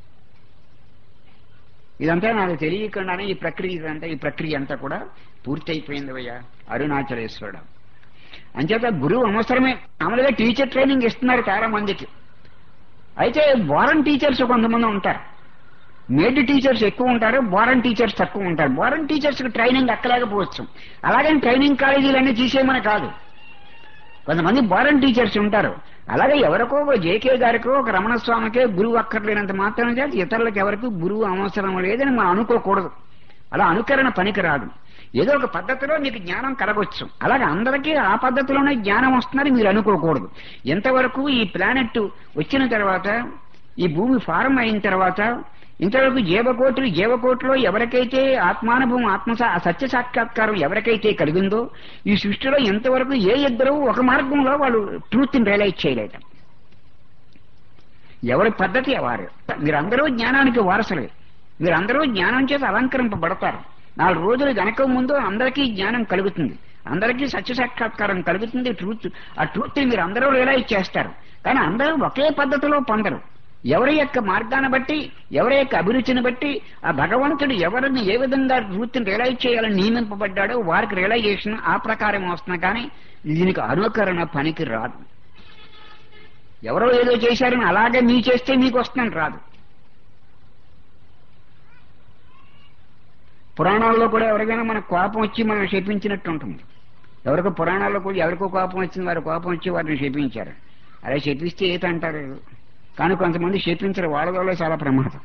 ఇదంతా నాకు తెలియకుండానే ఈ ప్రక్రియ ఇదంతా ఈ ప్రక్రియ అంతా కూడా పూర్తయిపోయింది అయ్యా అరుణాచలేశ్వరుడు అంచేత గురువు అవసరమే మామూలుగా టీచర్ ట్రైనింగ్ ఇస్తున్నారు చాలా మందికి అయితే బోరన్ టీచర్స్ కొంతమంది ఉంటారు మేడ్ టీచర్స్ ఎక్కువ ఉంటారు బోరన్ టీచర్స్ తక్కువ ఉంటారు బోరన్ టీచర్స్ కి ట్రైనింగ్ అక్కలేకపోవచ్చు అలాగని ట్రైనింగ్ కాలేజీలన్నీ తీసేయమని కాదు కొంతమంది బోరన్ టీచర్స్ ఉంటారు అలాగే ఎవరికో ఒక జేకే గారికో ఒక రమణ స్వామికే గురువు అక్కర్లేనంత మాత్రం చేత ఇతరులకు ఎవరికి గురువు అవసరం లేదని మనం అనుకోకూడదు అలా అనుకరణ పనికి రాదు ఏదో ఒక పద్ధతిలో మీకు జ్ఞానం కలగొచ్చు అలాగే అందరికీ ఆ పద్ధతిలోనే జ్ఞానం వస్తుందని మీరు అనుకోకూడదు ఎంతవరకు ఈ ప్లానెట్ వచ్చిన తర్వాత ఈ భూమి ఫారం అయిన తర్వాత ఇంతవరకు జీవకోట్లు జీవకోట్లో ఎవరికైతే ఆత్మానుభవం ఆత్మ సత్య సాక్షాత్కారం ఎవరికైతే కలిగిందో ఈ సృష్టిలో ఎంతవరకు ఏ ఇద్దరు ఒక మార్గంలో వాళ్ళు ట్రూత్ ని రియలైజ్ చేయలేదు ఎవరి పద్ధతి వారు మీరందరూ జ్ఞానానికి వారసులే మీరందరూ జ్ఞానం చేత అలంకరింపబడతారు నాలుగు రోజులు వెనక ముందు అందరికీ జ్ఞానం కలుగుతుంది అందరికీ సత్య సాక్షాత్కారం కలుగుతుంది ట్రూత్ ఆ ట్రూత్ మీరు అందరూ రియలైజ్ చేస్తారు కానీ అందరూ ఒకే పద్ధతిలో పొందరు ఎవరి యొక్క మార్గాన్ని బట్టి ఎవరి యొక్క అభిరుచిని బట్టి ఆ భగవంతుడు ఎవరిని ఏ విధంగా వృత్తిని రియలైజ్ చేయాలని నియమింపబడ్డాడో వారికి రియలైజేషన్ ఆ ప్రకారం వస్తున్నా కానీ దీనికి అనుకరణ పనికి రాదు ఎవరో ఏదో చేశారని అలాగే మీ చేస్తే మీకు వస్తుందని రాదు పురాణాల్లో కూడా ఎవరికైనా మనకు కోపం వచ్చి మనం శపించినట్టు ఉంటుంది ఎవరికో పురాణాల్లో కూడా ఎవరికో కోపం వచ్చింది వారి కోపం వచ్చి వారిని శపించారు అలా శపిస్తే ఏతంటారు కానీ కొంతమంది శపించరు వాళ్ళ వల్ల చాలా ప్రమాదం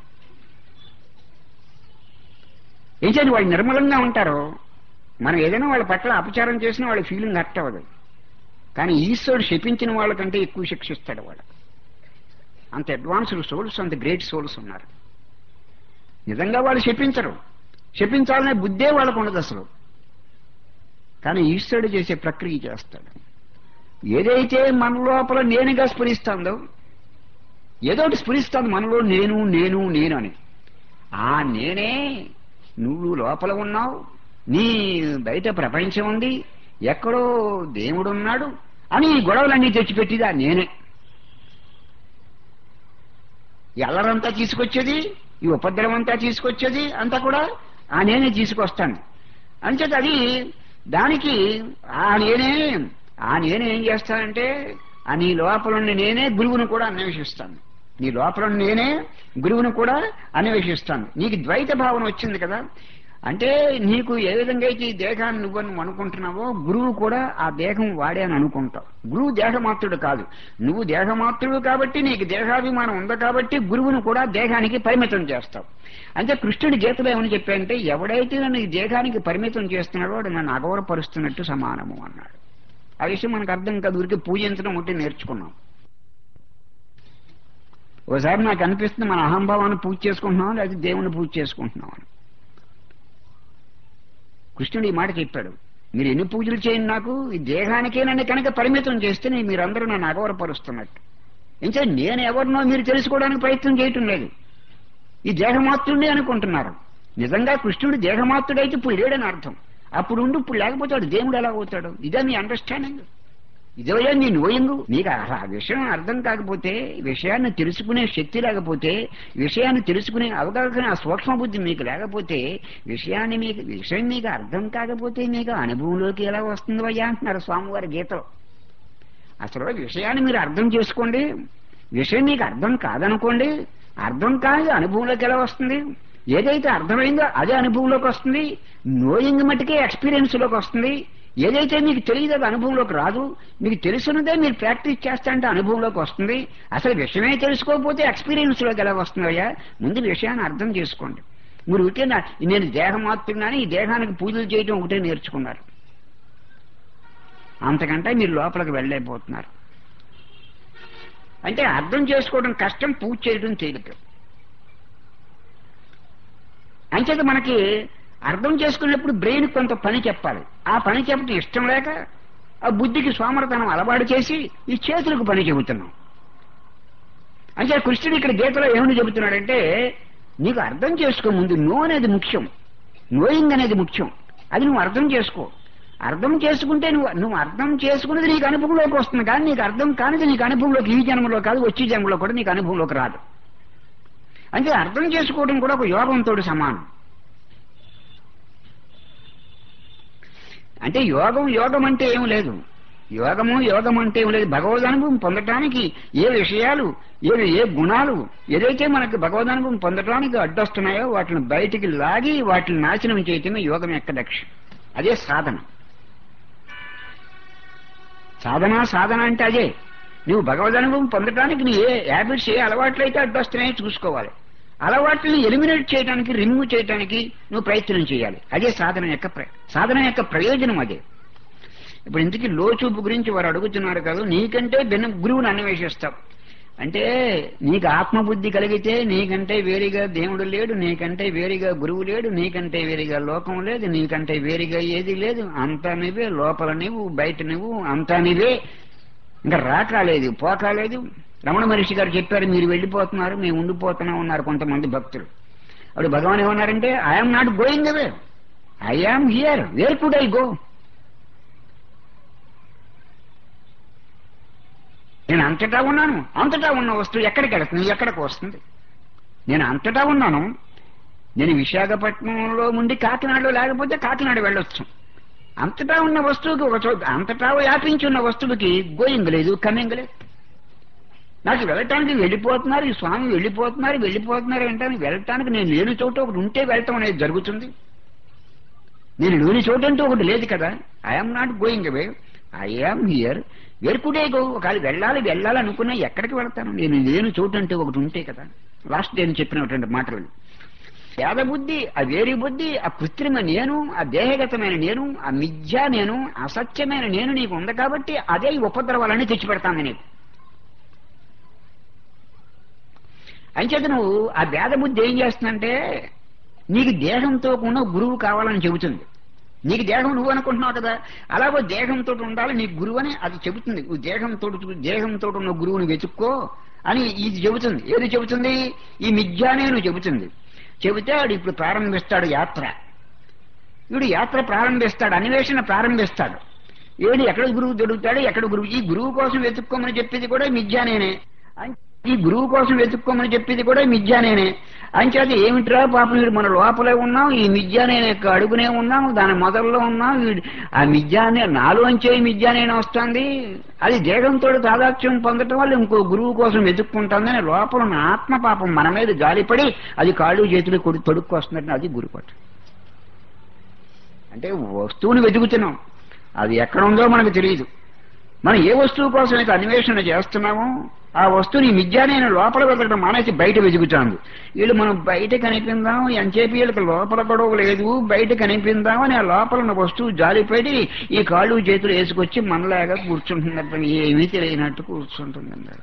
ఏం చేయండి వాళ్ళు నిర్మలంగా ఉంటారు మనం ఏదైనా వాళ్ళ పట్ల అపచారం చేసినా వాళ్ళ ఫీలింగ్ హర్ట్ అవ్వదు కానీ ఈశ్వరుడు శపించిన వాళ్ళకంటే ఎక్కువ శిక్షిస్తాడు వాళ్ళు అంత అడ్వాన్స్డ్ సోల్స్ అంత గ్రేట్ సోల్స్ ఉన్నారు నిజంగా వాళ్ళు శపించరు శపించాలనే బుద్ధే వాళ్ళకు ఉండదు అసలు కానీ ఈశ్వరుడు చేసే ప్రక్రియ చేస్తాడు ఏదైతే మన లోపల నేనుగా స్ఫురిస్తుందో ఏదో ఒకటి స్ఫురిస్తుంది మనలో నేను నేను నేను అని ఆ నేనే నువ్వు లోపల ఉన్నావు నీ బయట ప్రపంచం ఉంది ఎక్కడో దేవుడున్నాడు అని ఈ గొడవలన్నీ తెచ్చిపెట్టిదా నేనే ఈ అల్లరంతా తీసుకొచ్చేది ఈ ఉపద్రవం అంతా తీసుకొచ్చేది అంతా కూడా ఆ నేనే తీసుకొస్తాను అంచేత అది దానికి ఆ నేనే ఆ నేనే ఏం చేస్తానంటే ఆ నీ లోపల ఉండి నేనే గురువును కూడా అన్వేషిస్తాను నీ లోపల ఉండి నేనే గురువును కూడా అన్వేషిస్తాను నీకు ద్వైత భావన వచ్చింది కదా అంటే నీకు ఏ విధంగా అయితే ఈ దేహాన్ని నువ్వు నువ్వు అనుకుంటున్నావో గురువు కూడా ఆ దేహం వాడే అని అనుకుంటావు గురువు దేహమాత్రుడు కాదు నువ్వు దేహమాత్రుడు కాబట్టి నీకు దేహాభిమానం ఉంది కాబట్టి గురువును కూడా దేహానికి పరిమితం చేస్తావు అంటే కృష్ణుడి గీతలో ఏమని చెప్పారంటే ఎవడైతే నన్ను ఈ దేహానికి పరిమితం చేస్తున్నాడో వాడు నన్ను అగౌరవపరుస్తున్నట్టు సమానము అన్నాడు ఆ విషయం మనకు అర్థం కాదు ఊరికి పూజించడం ఒకటి నేర్చుకున్నాం ఓసారి నాకు అనిపిస్తుంది మన అహంభావాన్ని పూజ చేసుకుంటున్నాం లేదా దేవుని పూజ చేసుకుంటున్నాం అని కృష్ణుడు ఈ మాట చెప్పాడు మీరు ఎన్ని పూజలు చేయండి నాకు ఈ దేహానికే నన్ను కనుక పరిమితం చేస్తే నేను మీరందరూ నన్ను అగౌరవపరుస్తున్నట్టు ఇంకా నేను ఎవరినో మీరు తెలుసుకోవడానికి ప్రయత్నం చేయటం లేదు ఈ దేహమాత్రుడే అనుకుంటున్నారు నిజంగా కృష్ణుడు దేహమాత్రుడైతే ఇప్పుడు లేడని అర్థం అప్పుడు ఉండి ఇప్పుడు లేకపోతే వాడు దేవుడు ఎలా అవుతాడు ఇదే మీ అండర్స్టాండింగ్ ఇదే నీ నోయింగు నీకు ఆ విషయం అర్థం కాకపోతే విషయాన్ని తెలుసుకునే శక్తి లేకపోతే విషయాన్ని తెలుసుకునే అవగాహన ఆ సూక్ష్మ బుద్ధి మీకు లేకపోతే విషయాన్ని మీకు విషయం మీకు అర్థం కాకపోతే మీకు అనుభవంలోకి ఎలా వస్తుందో అయ్యా అంటున్నారు స్వామివారి గీతలో అసలు విషయాన్ని మీరు అర్థం చేసుకోండి విషయం మీకు అర్థం కాదనుకోండి అర్థం కాదు అనుభవంలోకి ఎలా వస్తుంది ఏదైతే అర్థమైందో అదే అనుభవంలోకి వస్తుంది నోయింగ్ మట్టుకే ఎక్స్పీరియన్స్ లోకి వస్తుంది ఏదైతే మీకు తెలియదు అది అనుభవంలోకి రాదు మీకు తెలుసున్నదే మీరు ప్రాక్టీస్ చేస్తా అంటే అనుభవంలోకి వస్తుంది అసలు విషయమే తెలుసుకోకపోతే ఎక్స్పీరియన్స్ లోకి ఎలా వస్తుందయ్యా ముందు విషయాన్ని అర్థం చేసుకోండి మీరు ఒకటే నా- నేను దేహం మాత్రమే ఈ దేహానికి పూజలు చేయడం ఒకటే నేర్చుకున్నారు అంతకంటే మీరు లోపలికి వెళ్ళలేకపోతున్నారు అంటే అర్థం చేసుకోవడం కష్టం పూజ చేయడం తేలిక అంచేత మనకి అర్థం చేసుకున్నప్పుడు బ్రెయిన్ కొంత పని చెప్పాలి ఆ పని చెప్పడం ఇష్టం లేక ఆ బుద్ధికి సోమరతనం అలవాటు చేసి ఈ చేతులకు పని చెబుతున్నాం అంటే కృష్ణుడు ఇక్కడ గీతలో ఏమని చెబుతున్నాడంటే నీకు అర్థం చేసుకో ముందు నో అనేది ముఖ్యం నోయింగ్ అనేది ముఖ్యం అది నువ్వు అర్థం చేసుకో అర్థం చేసుకుంటే నువ్వు నువ్వు అర్థం చేసుకున్నది నీకు అనుభవంలోకి వస్తుంది కానీ నీకు అర్థం కానిది నీకు అనుభవంలోకి ఈ జన్మలో కాదు వచ్చే జన్మలో కూడా నీకు అనుభవంలోకి రాదు అంటే అర్థం చేసుకోవడం కూడా ఒక యోగంతో సమానం అంటే యోగం యోగం అంటే ఏం లేదు యోగము యోగం అంటే ఏం లేదు భగవద్ అనుభవం పొందటానికి ఏ విషయాలు ఏ ఏ గుణాలు ఏదైతే మనకు భగవద్ అనుభవం పొందటానికి అడ్డొస్తున్నాయో వాటిని బయటికి లాగి వాటిని నాశనం చేయటమే యోగం యొక్క లక్ష్యం అదే సాధన సాధన సాధన అంటే అదే నువ్వు భగవద్ అనుభవం పొందటానికి నీ ఏ హ్యాబిట్స్ ఏ అలవాట్లు అయితే అడ్డొస్తున్నాయో చూసుకోవాలి అలవాట్లను ఎలిమినేట్ చేయడానికి రిమూవ్ చేయడానికి నువ్వు ప్రయత్నం చేయాలి అదే సాధన యొక్క ప్ర- సాధన యొక్క ప్రయోజనం అదే ఇప్పుడు ఇంతకీ లోచూపు గురించి వారు అడుగుతున్నారు కదా నీకంటే భిన్న గురువుని అన్వేషిస్తావు అంటే నీకు ఆత్మబుద్ధి కలిగితే నీకంటే వేరుగా దేవుడు లేడు నీకంటే వేరుగా గురువు లేడు నీకంటే వేరుగా లోకం లేదు నీకంటే వేరుగా ఏది లేదు అంతా నువ్వే లోపల నువ్వు బయట నువ్వు అంతా నువ్వే ఇంకా రాకాలేదు పోకాలేదు రమణ మహర్షి గారు చెప్పారు మీరు వెళ్ళిపోతున్నారు మేము ఉండిపోతున్నాం ఉన్నారు కొంతమంది భక్తులు అప్పుడు భగవాన్ ఏమన్నారంటే I'm not going away I am here where could I go నేను అంతటా ఉన్నాను అంతటా ఉన్న వస్తువు ఎక్కడికి వెళుతుంది ఎక్కడికి వస్తుంది నేను అంతటా ఉన్నాను నేను విశాఖపట్నంలో ఉండి కాకినాడలో లేకపోతే కాకినాడ వెళ్ళొచ్చు అంతటా ఉన్న వస్తువుకి ఒక చోట అంతటా వ్యాపించి ఉన్న వస్తువుకి గోయింగ్ లేదు కమింగ్ లేదు నాకు వెళ్ళటానికి వెళ్ళిపోతున్నారు ఈ స్వామి వెళ్ళిపోతున్నారు వెళ్ళిపోతున్నారు అంటే వెళ్ళటానికి నేను లేని చోట ఒకటి ఉంటే వెళ్ళటం అనేది జరుగుతుంది నేను లేని చోట అంటూ ఒకటి లేదు కదా I'm not going away I'm here where could I go ఒకవేళ వెళ్ళాలి వెళ్ళాలి అనుకున్నా ఎక్కడికి వెళ్తాను నేను లేని చోటు అంటే ఒకటి ఉంటే కదా లాస్ట్ నేను చెప్పినటువంటి మాటలు పేద బుద్ధి ఆ వేరి బుద్ధి ఆ కృత్రిమ నేను ఆ దేహగతమైన నేను ఆ మిథ్యా నేను అసత్యమైన నేను నీకు ఉంది కాబట్టి అదే ఈ ఉపద్రవాలన్నీ తెచ్చిపెడతాను నీకు అంచేత నువ్వు ఆ భేద బుద్ధి ఏం చేస్తుందంటే నీకు దేహంతో ఉన్న గురువు కావాలని చెబుతుంది నీకు దేహం నువ్వు అనుకుంటున్నావు కదా అలాగో దేహంతో ఉండాలి నీకు గురువు అని అది చెబుతుంది నువ్వు దేహంతో దేహంతో ఉన్న గురువుని వెతుక్కో అని ఇది చెబుతుంది ఏది చెబుతుంది ఈ మిథ్యానే నువ్వు చెబుతుంది చెబితే వాడు ఇప్పుడు ప్రారంభిస్తాడు యాత్ర వీడు యాత్ర ప్రారంభిస్తాడు అన్వేషణ ప్రారంభిస్తాడు ఏడు ఎక్కడ గురువు దొరుకుతాడు ఎక్కడ గురువు ఈ గురువు కోసం వెతుక్కోమని చెప్పేది కూడా మిథ్యానేనే అం- ఈ గురువు కోసం వెతుక్కోమని చెప్పేది కూడా మిథ్యానేనే అంచేత ఏమిట్రా పాపం వీడు మన లోపలే ఉన్నాం ఈ మిథ్యానేనే అడుగునే ఉన్నాం దాని మొదల్లో ఉన్నాం వీడు ఆ మిథ్యానే నాలోంచే మిథ్యానేనే వస్తుంది అది దేహంతో తాదాత్యం పొందటం వల్ల ఇంకో గురువు కోసం వెతుక్కుంటుందని లోపల ఉన్న ఆత్మ పాపం మన మీద జాలిపడి అది కాళ్ళు చేతులు కొడు తొడుక్కు వస్తున్నట్టు అది గురుపట్టు అంటే వస్తువుని వెతుకుతున్నాం అది ఎక్కడ ఉందో మనకు తెలియదు మనం ఏ వస్తువు కోసం అయితే అన్వేషణ చేస్తున్నామో ఆ వస్తువుని మిథ్యానైన లోపల వెతకడం మానేసి బయట వెతుకుతాంది వీళ్ళు మనం బయట కనిపిందాం ఎంచేపీ వీళ్ళకి లోపల గొడవ లేదు బయట కనిపిందాం అని ఆ లోపల ఉన్న వస్తువు జాలిపడి ఈ కాళ్ళు చేతులు వేసుకొచ్చి మనలాగా కూర్చుంటున్నట్టు ఏమీ తెలియనట్టు కూర్చుంటుందండి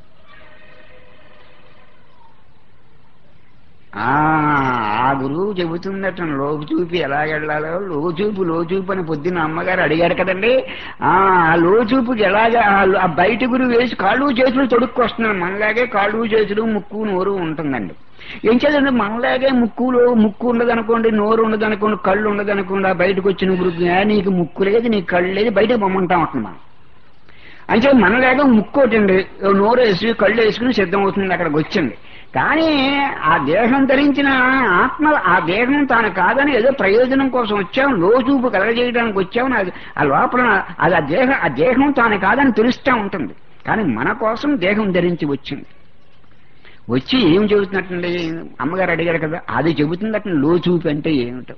ఆ ఆ గురువు చెబుతుందట లోపు చూపి ఎలా వెళ్ళాలో లోచూపు లోచూపు అని పొద్దున్న అమ్మగారు అడిగారు కదండి ఆ ఆ లోచూపుకి ఎలాగా ఆ లో- ఆ బయట గురువు వేసి కాళ్ళు చేతులు తొడుక్కొస్తున్నాడు మనలాగే కాళ్ళు చేతులు ముక్కు నోరు ఉంటుందండి ఏం చేద్దండి మనలాగే ముక్కులో ముక్కు ఉండదనుకోండి నోరు ఉండదనుకోండి కళ్ళు ఉండదనుకోండి ఆ బయటకు వచ్చిన గురువు "ఆ, నీకు ముక్కు లేదు నీకు కళ్ళు లేదు బయటకు పొమ్మంటాం అంటున్నాం మనం అంటే మనలాగా ముక్కు ఒకటండి నోరు వేసి కళ్ళు వేసుకుని సిద్ధం అవుతుంది అక్కడికి వచ్చింది కానీ ఆ దేహం ధరించిన ఆత్మ ఆ దేహం తాను కాదని ఏదో ప్రయోజనం కోసం వచ్చాం లోచూపు కలగజేయడానికి వచ్చాం అది ఆ లోపల అది ఆ దేహం ఆ దేహం తాను కాదని తెలుస్తూ ఉంటుంది కానీ మన కోసం దేహం ధరించి వచ్చింది వచ్చి ఏం చెబుతున్నట్టండి అమ్మగారు అడిగారు కదా అది చెబుతున్నట్టు లోచూపు అంటే ఏమిటో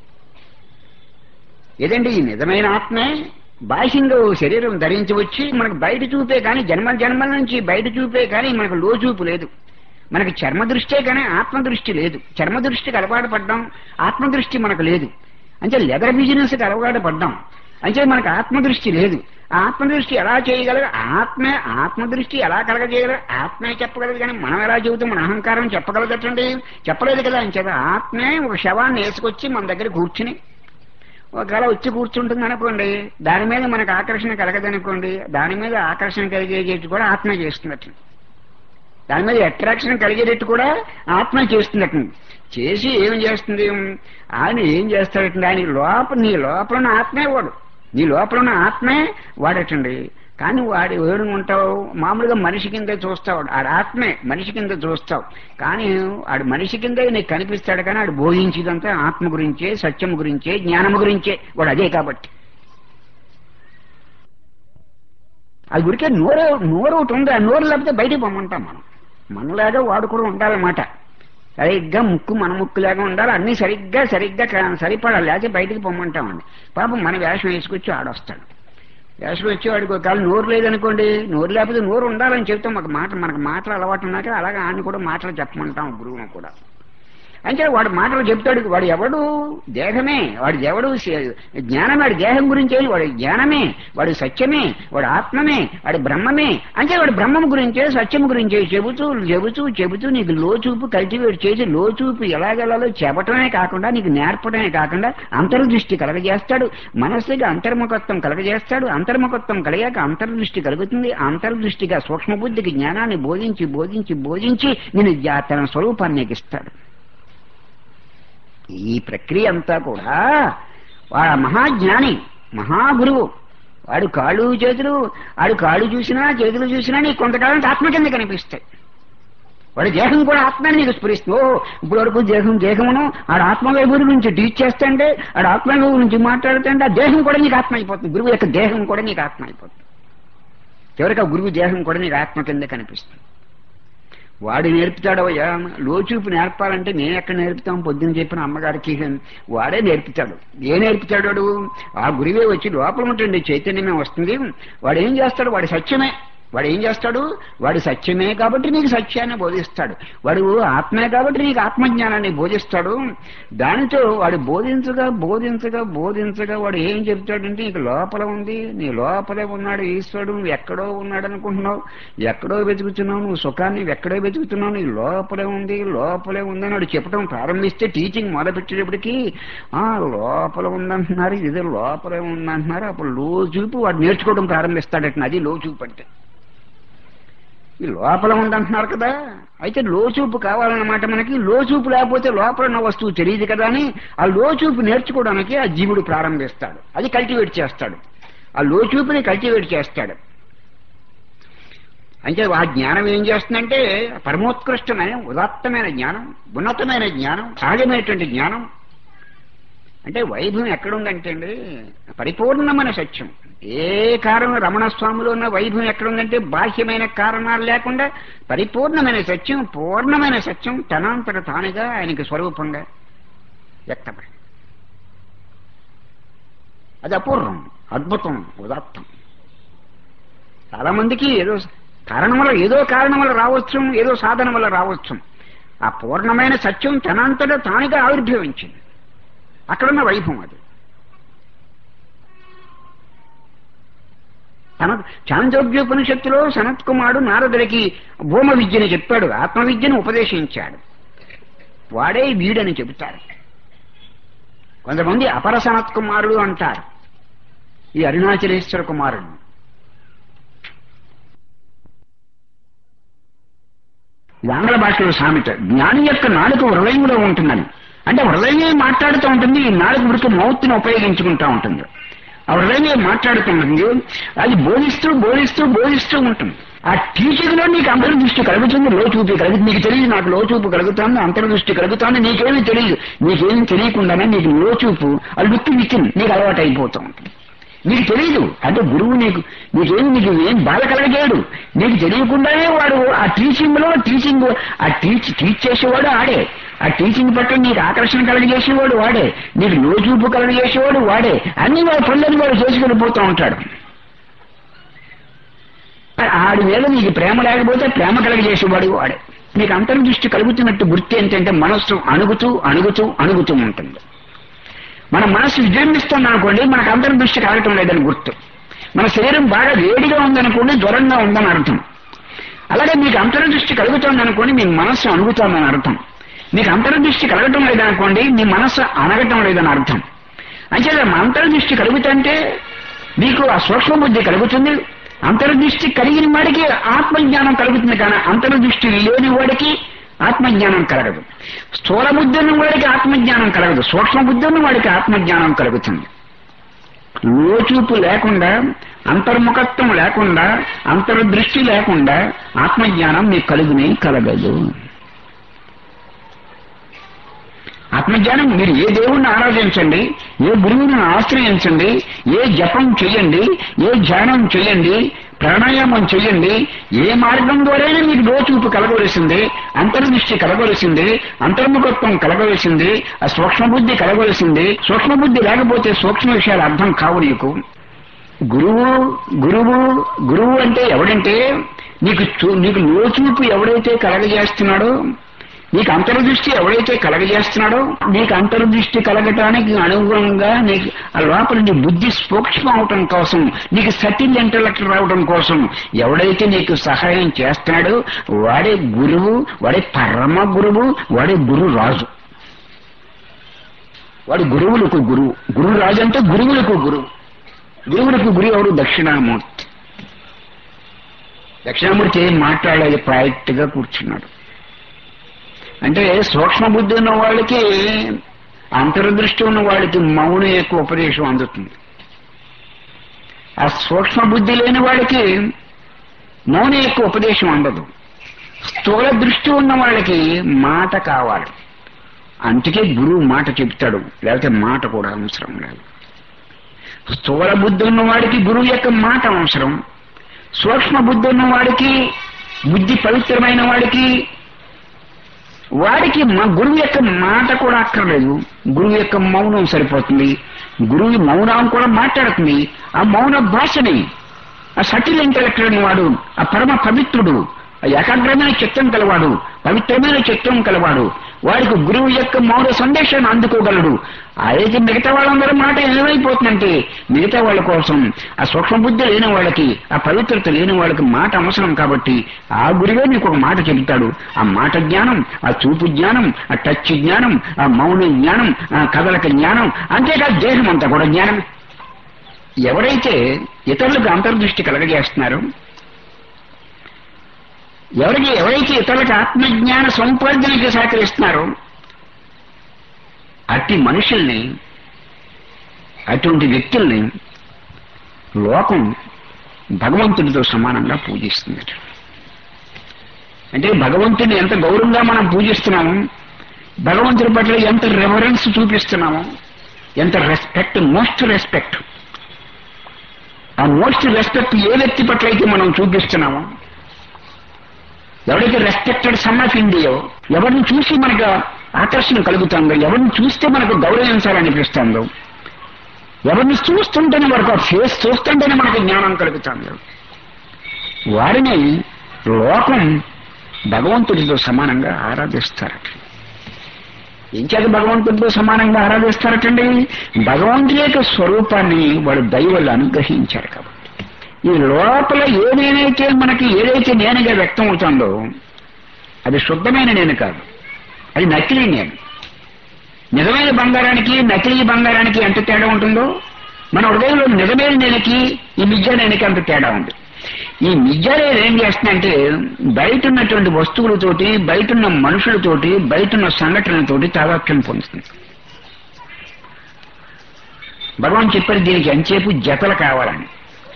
ఏదండి ఈ నిజమైన ఆత్మే బాహ్యంగా ఓ శరీరం ధరించి వచ్చి మనకు బయట చూపే కానీ జన్మ జన్మల నుంచి బయట చూపే కానీ మనకు లోచూపు లేదు మనకి చర్మ దృష్టే కానీ ఆత్మ దృష్టి లేదు చర్మ దృష్టికి అలవాటు పడ్డాం ఆత్మ దృష్టి మనకు లేదు అంటే లెదర్ బిజినెస్కి అలవాటు పడ్డాం అంటే మనకు ఆత్మ దృష్టి లేదు ఆ ఆత్మ దృష్టి ఎలా చేయగలరు ఆత్మే ఆత్మ దృష్టి ఎలా కలగజేయగలరు ఆత్మే చెప్పగలదు కానీ మనం ఎలా చెబుతాం మన అహంకారం చెప్పగలగటండి చెప్పలేదు కదా అని చెప్పి ఆత్మే ఒక శవాన్ని వేసుకొచ్చి మన దగ్గర కూర్చుని ఒకవేళ వచ్చి కూర్చుంటుంది అనుకోండి దాని మీద మనకు ఆకర్షణ కలగదనుకోండి దాని మీద ఆకర్షణ కలిగేటట్టు కూడా ఆత్మ చేస్తున్నట్టు దాని మీద అట్రాక్షన్ కలిగేటట్టు కూడా ఆత్మ చేస్తున్నట్టు చేసి ఏం చేస్తుంది ఆయన ఏం చేస్తాడటండి ఆయన లోపల నీ లోపల ఉన్న ఆత్మే వాడు నీ లోపల ఉన్న ఆత్మే వాడటండి కానీ వాడు ఏడు ఉంటావు మామూలుగా మనిషి కింద చూస్తావు ఆడ ఆత్మే మనిషి కింద చూస్తావు కానీ ఆడు మనిషి కింద నీకు కనిపిస్తాడు కానీ ఆడు బోధించేదంతా ఆత్మ గురించే సత్యం గురించే జ్ఞానం గురించే వాడు అదే కాబట్టి అది ఉరికే నోరు నోరు ఒకటి ఉంది ఆ నోరు లేకపోతే బయటికి పొమ్మంటాం మనం మనలాగా వాడు కూడా ఉండాలన్నమాట సరిగ్గా ముక్కు మన ముక్కులాగా ఉండాలి అన్ని సరిగ్గా సరిగ్గా క- సరిపడాలి లేకపోతే బయటికి పొమ్మంటామండి పాపం మన వేషం వేసుకొచ్చి ఆడొస్తాడు వేషం వచ్చి వాడికి ఒకవేళ నోరు లేదనుకోండి నోరు లేకపోతే నోరు ఉండాలని చెప్తాం మాకు మాట మనకు మాటలు అలవాటు ఉన్నాక అలాగే ఆయన కూడా మాటలు చెప్పమంటాం గురువును కూడా అంటే వాడు మాటలు చెప్తాడు వాడు ఎవడు దేహమే వాడు ఎవడు శ- జ్ఞానమే వాడి దేహం గురించే వాడి జ్ఞానమే వాడు సత్యమే వాడు ఆత్మమే వాడి బ్రహ్మమే అంటే వాడు బ్రహ్మం గురించే సత్యం గురించే చెబుతూ చెబుతూ చెబుతూ నీకు లోచూపు కల్టివేట్ చేసి లోచూపు ఎలాగెలాలో చెప్పటమే కాకుండా నీకు నేర్పడమే కాకుండా అంతర్దృష్టి కలగజేస్తాడు మనస్సుగా అంతర్ముఖత్వం కలగజేస్తాడు అంతర్ముఖత్వం కలిగాక అంతర్దృష్టి కలుగుతుంది అంతర్దృష్టిగా సూక్ష్మబుద్ధికి జ్ఞానాన్ని బోధించి బోధించి బోధించి నేను తన స్వరూపాన్ని నీకు ఇస్తాడు ఈ ప్రక్రియ అంతా కూడా వాడు మహాజ్ఞాని మహాగురువు వాడు కాళ్ళు చేతులు వాడు కాళ్ళు చూసినా చేతులు చూసినా నీకు కొంతకాలం ఆత్మ కింద కనిపిస్తాయి వాడి దేహం కూడా ఆత్మని నీకు స్ఫురిస్తుంది ఓ ఇప్పుడు వరకు దేహం దేహమును ఆడ ఆత్మ వైపు నుంచి టీచ్ చేస్తుంటే ఆడ ఆత్మ వైపు నుంచి మాట్లాడుతుంటే ఆ దేహం కూడా నీకు ఆత్మ అయిపోతుంది గురువు యొక్క దేహం కూడా నీకు ఆత్మ అయిపోతుంది చివరికి ఆ గురువు దేహం కూడా నీకు ఆత్మ కింద కనిపిస్తుంది వాడు నేర్పుతాడు అయ్యా లోచూపు నేర్పాలంటే నేను ఎక్కడ నేర్పుతాం పొద్దున చెప్పిన అమ్మగారికి వాడే నేర్పుతాడు ఏ నేర్పుతాడు వాడు ఆ గురువే వచ్చి లోపల ఉంటుంది చైతన్యమే వస్తుంది వాడు ఏం చేస్తాడు వాడి సత్యమే వాడు ఏం చేస్తాడు వాడు సత్యమే కాబట్టి నీకు సత్యాన్ని బోధిస్తాడు వాడు ఆత్మే కాబట్టి నీకు ఆత్మజ్ఞానాన్ని బోధిస్తాడు దానితో వాడు బోధించగా బోధించగా బోధించగా వాడు ఏం చెప్తాడంటే నీకు లోపల ఉంది నీ లోపలే ఉన్నాడు ఈశ్వరుడు నువ్వు ఎక్కడో ఉన్నాడు అనుకుంటున్నావు ఎక్కడో వెతుకుతున్నావు నువ్వు సుఖాన్ని ఎక్కడో వెతుకుతున్నావు నీ లోపలే ఉంది లోపలే ఉందని వాడు చెప్పడం ప్రారంభిస్తే టీచింగ్ మొదలుపెట్టేటప్పటికి ఆ లోపల ఉందంటున్నారు ఇది లోపలే ఉందంటున్నారు అప్పుడు లో చూపు వాడు నేర్చుకోవడం ప్రారంభిస్తాడట అది లో చూపు అంటే ఈ లోపల ఉందంటున్నారు కదా అయితే లోచూపు కావాలన్నమాట మనకి లోచూపు లేకపోతే లోపల ఉన్న వస్తువు తెలియదు కదా అని ఆ లోచూపు నేర్చుకోవడానికి ఆ జీవుడు ప్రారంభిస్తాడు అది కల్టివేట్ చేస్తాడు ఆ లోచూపుని కల్టివేట్ చేస్తాడు అంటే ఆ జ్ఞానం ఏం చేస్తుందంటే పరమోత్కృష్టమైన ఉదాత్తమైన జ్ఞానం ఉన్నతమైన జ్ఞానం సహజమైనటువంటి జ్ఞానం అంటే వైభవం ఎక్కడుందంటే అండి పరిపూర్ణమైన సత్యం ఏ కారణం రమణ స్వామిలో ఉన్న వైభవం ఎక్కడుందంటే బాహ్యమైన కారణాలు లేకుండా పరిపూర్ణమైన సత్యం పూర్ణమైన సత్యం తనంతట తానుగా ఆయనకి స్వరూపంగా వ్యక్తపడి అది అపూర్వం అద్భుతం ఉదాత్తం చాలా మందికి ఏదో కారణం వల్ల ఏదో కారణం వల్ల రావచ్చు ఏదో సాధన వల్ల రావచ్చు ఆ పూర్ణమైన సత్యం తనంతట తానుగా ఆవిర్భవించింది అక్కడున్న వైభవం అది తన చాంద్రోగ్యోపనిషత్తులో సనత్ కుమారుడు నారదుడికి భూమ విద్యని చెప్పాడు ఆత్మ విద్యను ఉపదేశించాడు వాడే వీడని చెబుతారు కొంతమంది అపర సనత్ కుమారుడు అంటారు ఈ అరుణాచలేశ్వర కుమారుడు ఇది ఆంగ్ల భాషలో సామెత జ్ఞాని యొక్క నాలుక హృదయంలో ఉంటుందని అంటే హృదయమే మాట్లాడుతూ ఉంటుంది ఈ నాలుగు ఉడికి మౌత్ని ఉపయోగించుకుంటూ ఉంటుంది ఆ హృదయమే మాట్లాడుతుంటుంది అది బోధిస్తూ బోధిస్తూ బోధిస్తూ ఉంటుంది ఆ టీచింగ్ లో నీకు అంతర్దృష్టి కలుగుతుంది లోచూపి కలుగుతుంది నీకు తెలియదు నాకు లోచూపు కలుగుతుంది అంతర్దృష్టి కలుగుతుంది నీకేమీ తెలియదు నీకేమీ తెలియకుండానే నీకు లోచూపు ఆ లుక్ వితిన్ నీకు అలవాటు అయిపోతూ ఉంటుంది నీకు తెలియదు అంటే గురువు నీకు నీకేమి నీకు ఏం బాధ కలగజేయడు నీకు తెలియకుండానే వాడు ఆ టీచింగ్ లో టీచింగ్ ఆ టీచ్ టీచ్ చేసేవాడు ఆడే ఆ టీచింగ్ పట్ల నీకు ఆకర్షణ కలగజేసేవాడు వాడే నీకు లోచూపు కలగజేసేవాడు వాడే అన్ని వాడు పనులను వాడు చేసుకెళ్ళిపోతూ ఉంటాడు ఆడి మీద నీకు ప్రేమ లేకపోతే ప్రేమ కలగజేసేవాడు వాడే నీకు అంతర్దృష్టి కలుగుతున్నట్టు గుర్తు ఏంటంటే మనస్సు అణుగుతూ అణుగుతూ అణుగుతూ ఉంటుంది మన మనస్సు విజృంభిస్తుంది అనుకోండి మనకు అంతర్దృష్టి కలగటం లేదని గుర్తు మన శరీరం బాగా వేడిగా ఉందనుకోండి జ్వరంగా ఉందని అర్థం అలాగే మీకు అంతర్దృష్టి కలుగుతుంది అనుకోండి మీ మనస్సు అణుగుతోందని అర్థం మీకు అంతర్దృష్టి కలగటం లేదనుకోండి మీ మనస్సు అనగటం లేదని అర్థం అంటే అంతర్దృష్టి కలుగుతుంటే మీకు ఆ సూక్ష్మ బుద్ధి కలుగుతుంది అంతర్దృష్టి కలిగిన వాడికి ఆత్మజ్ఞానం కలుగుతుంది కానీ అంతర్దృష్టి లేని వాడికి ఆత్మజ్ఞానం కలగదు స్థూల బుద్ధి ఉన్న వాడికి ఆత్మజ్ఞానం కలగదు సూక్ష్మ బుద్ధి ఉన్న వాడికి ఆత్మజ్ఞానం కలుగుతుంది లోచూపు లేకుండా అంతర్ముఖత్వం లేకుండా అంతర్దృష్టి లేకుండా ఆత్మజ్ఞానం మీకు కలుగునే కలగదు ఆత్మజ్ఞానం మీరు ఏ దేవుణ్ణి ఆరాధించండి ఏ గురువుని ఆశ్రయించండి ఏ జపం చేయండి ఏ ధ్యానం చేయండి ప్రాణాయామం చేయండి ఏ మార్గం ద్వారైనా మీకు లోచూపు కలగవలసింది అంతర్దృష్టి కలగవలసింది అంతర్ముఖత్వం కలగవలసింది ఆ సూక్ష్మబుద్ధి కలగవలసింది సూక్ష్మబుద్ధి లేకపోతే సూక్ష్మ విషయాలు అర్థం కావు నీకు గురువు గురువు గురువు అంటే ఎవడంటే నీకు చూ- నీకు లోచూపు ఎవడైతే కలగజేస్తున్నాడో నీకు అంతర్దృష్టి ఎవడైతే కలగజేస్తున్నాడో నీకు అంతర్దృష్టి కలగటానికి అనుగుణంగా నీకు ఆ లోపల నీ బుద్ధి సూక్ష్మం అవటం కోసం నీకు సటిల్ ఇంటలెక్ట్ రావడం కోసం ఎవడైతే నీకు సహాయం చేస్తున్నాడో వాడే గురువు వాడే పరమ గురువు వాడే గురు రాజు వాడు గురువులకు గురువు గురువు రాజు అంటే గురువులకు గురువు గురువులకు గురువు ఎవరు దక్షిణామూర్తి దక్షిణామూర్తి ఏం మాట్లాడలేదు ప్రాయక్ట్ గా కూర్చున్నాడు అంటే సూక్ష్మ బుద్ధి ఉన్న వాళ్ళకి అంతర్దృష్టి ఉన్న వాడికి మౌనం యొక్క ఉపదేశం అందుతుంది ఆ సూక్ష్మ బుద్ధి లేని వాడికి మౌనం యొక్క ఉపదేశం అందదు స్థూల దృష్టి ఉన్న వాళ్ళకి మాట కావాలి అందుకే గురువు మాట చెప్తాడు లేకపోతే మాట కూడా అవసరం లేదు స్థూల బుద్ధి ఉన్న వాడికి గురువు యొక్క మాట అవసరం సూక్ష్మ బుద్ధి ఉన్న వాడికి బుద్ధి పవిత్రమైన వాడికి వాడికి మా గురువు యొక్క మాట కూడా అక్కర్లేదు గురువు యొక్క మౌనం సరిపోతుంది గురువు మౌనం కూడా మాట్లాడుతుంది ఆ మౌన భాషని ఆ సటిల్ ఇంటలెక్చువల్ వాడు ఆ పరమ పవిత్రుడు ఆ ఏకాగ్రమైన చిత్తం కలవాడు పవిత్రమైన చిత్తం కలవాడు వాడికి గురువు యొక్క మౌన సందేశాన్ని అందుకోగలడు అయితే మిగతా వాళ్ళందరూ మాట ఏమైపోతుందంటే మిగతా వాళ్ళ కోసం ఆ సూక్ష్మ బుద్ధి లేని వాళ్ళకి ఆ పవిత్రత లేని వాళ్ళకి మాట అవసరం కాబట్టి ఆ గురువే నీకు ఒక మాట చెబుతాడు ఆ మాట జ్ఞానం ఆ చూపు జ్ఞానం ఆ టచ్ జ్ఞానం ఆ మౌన జ్ఞానం ఆ కదలక జ్ఞానం అంతేకాదు దేహం అంతా కూడా జ్ఞానం ఎవరైతే ఇతరులకు అంతర్దృష్టి కలగజేస్తున్నారో ఎవరికి ఎవరైతే ఇతరులకు ఆత్మజ్ఞాన సంపార్జనకి సహకరిస్తున్నారో అట్టి మనుషుల్ని అటువంటి వ్యక్తుల్ని లోకం భగవంతుడితో సమానంగా పూజిస్తుంది అంటే భగవంతుని ఎంత గౌరవంగా మనం పూజిస్తున్నాము భగవంతుడి పట్ల ఎంత రెఫరెన్స్ చూపిస్తున్నాము ఎంత రెస్పెక్ట్ మోస్ట్ రెస్పెక్ట్ ఆ మోస్ట్ రెస్పెక్ట్ ఏ వ్యక్తి పట్ల అయితే మనం చూపిస్తున్నామో ఎవరైతే రెస్పెక్టెడ్ సన్ ఆఫ్ ఇండియో ఎవరిని చూసి మనకు ఆకర్షణ కలుగుతుందో ఎవరిని చూస్తే మనకు గౌరవించాలనిపిస్తుందో ఎవరిని చూస్తుంటేనే మనకు ఆ ఫేస్ చూస్తుంటేనే మనకు జ్ఞానం కలుగుతుంది వారిని లోకం భగవంతుడితో సమానంగా ఆరాధిస్తారట ఏం చేత భగవంతుడితో సమానంగా ఆరాధిస్తారటండి భగవంతుడి యొక్క స్వరూపాన్ని వాడు దైవలు అనుగ్రహించారు కాబట్టి ఈ లోపల ఏదేనైతే మనకి ఏదైతే నేనుగా వ్యక్తం అవుతుందో అది శుద్ధమైన నేను కాదు అది నకిలీ నేను నిజమైన బంగారానికి నకిలీ బంగారానికి ఎంత తేడా ఉంటుందో మన హృదయంలో నిజమైన నేనకి ఈ మిథ్యా నేనకి అంత తేడా ఉంది ఈ మిథ్యా నేను ఏం చేస్తుందంటే బయట ఉన్నటువంటి వస్తువులతోటి బయట ఉన్న మనుషులతోటి బయట ఉన్న సంఘటనలతోటి తాదాత్మ్యం పొందుతుంది భగవాన్ చెప్పారు దీనికి ఎంతసేపు జతలు కావాలని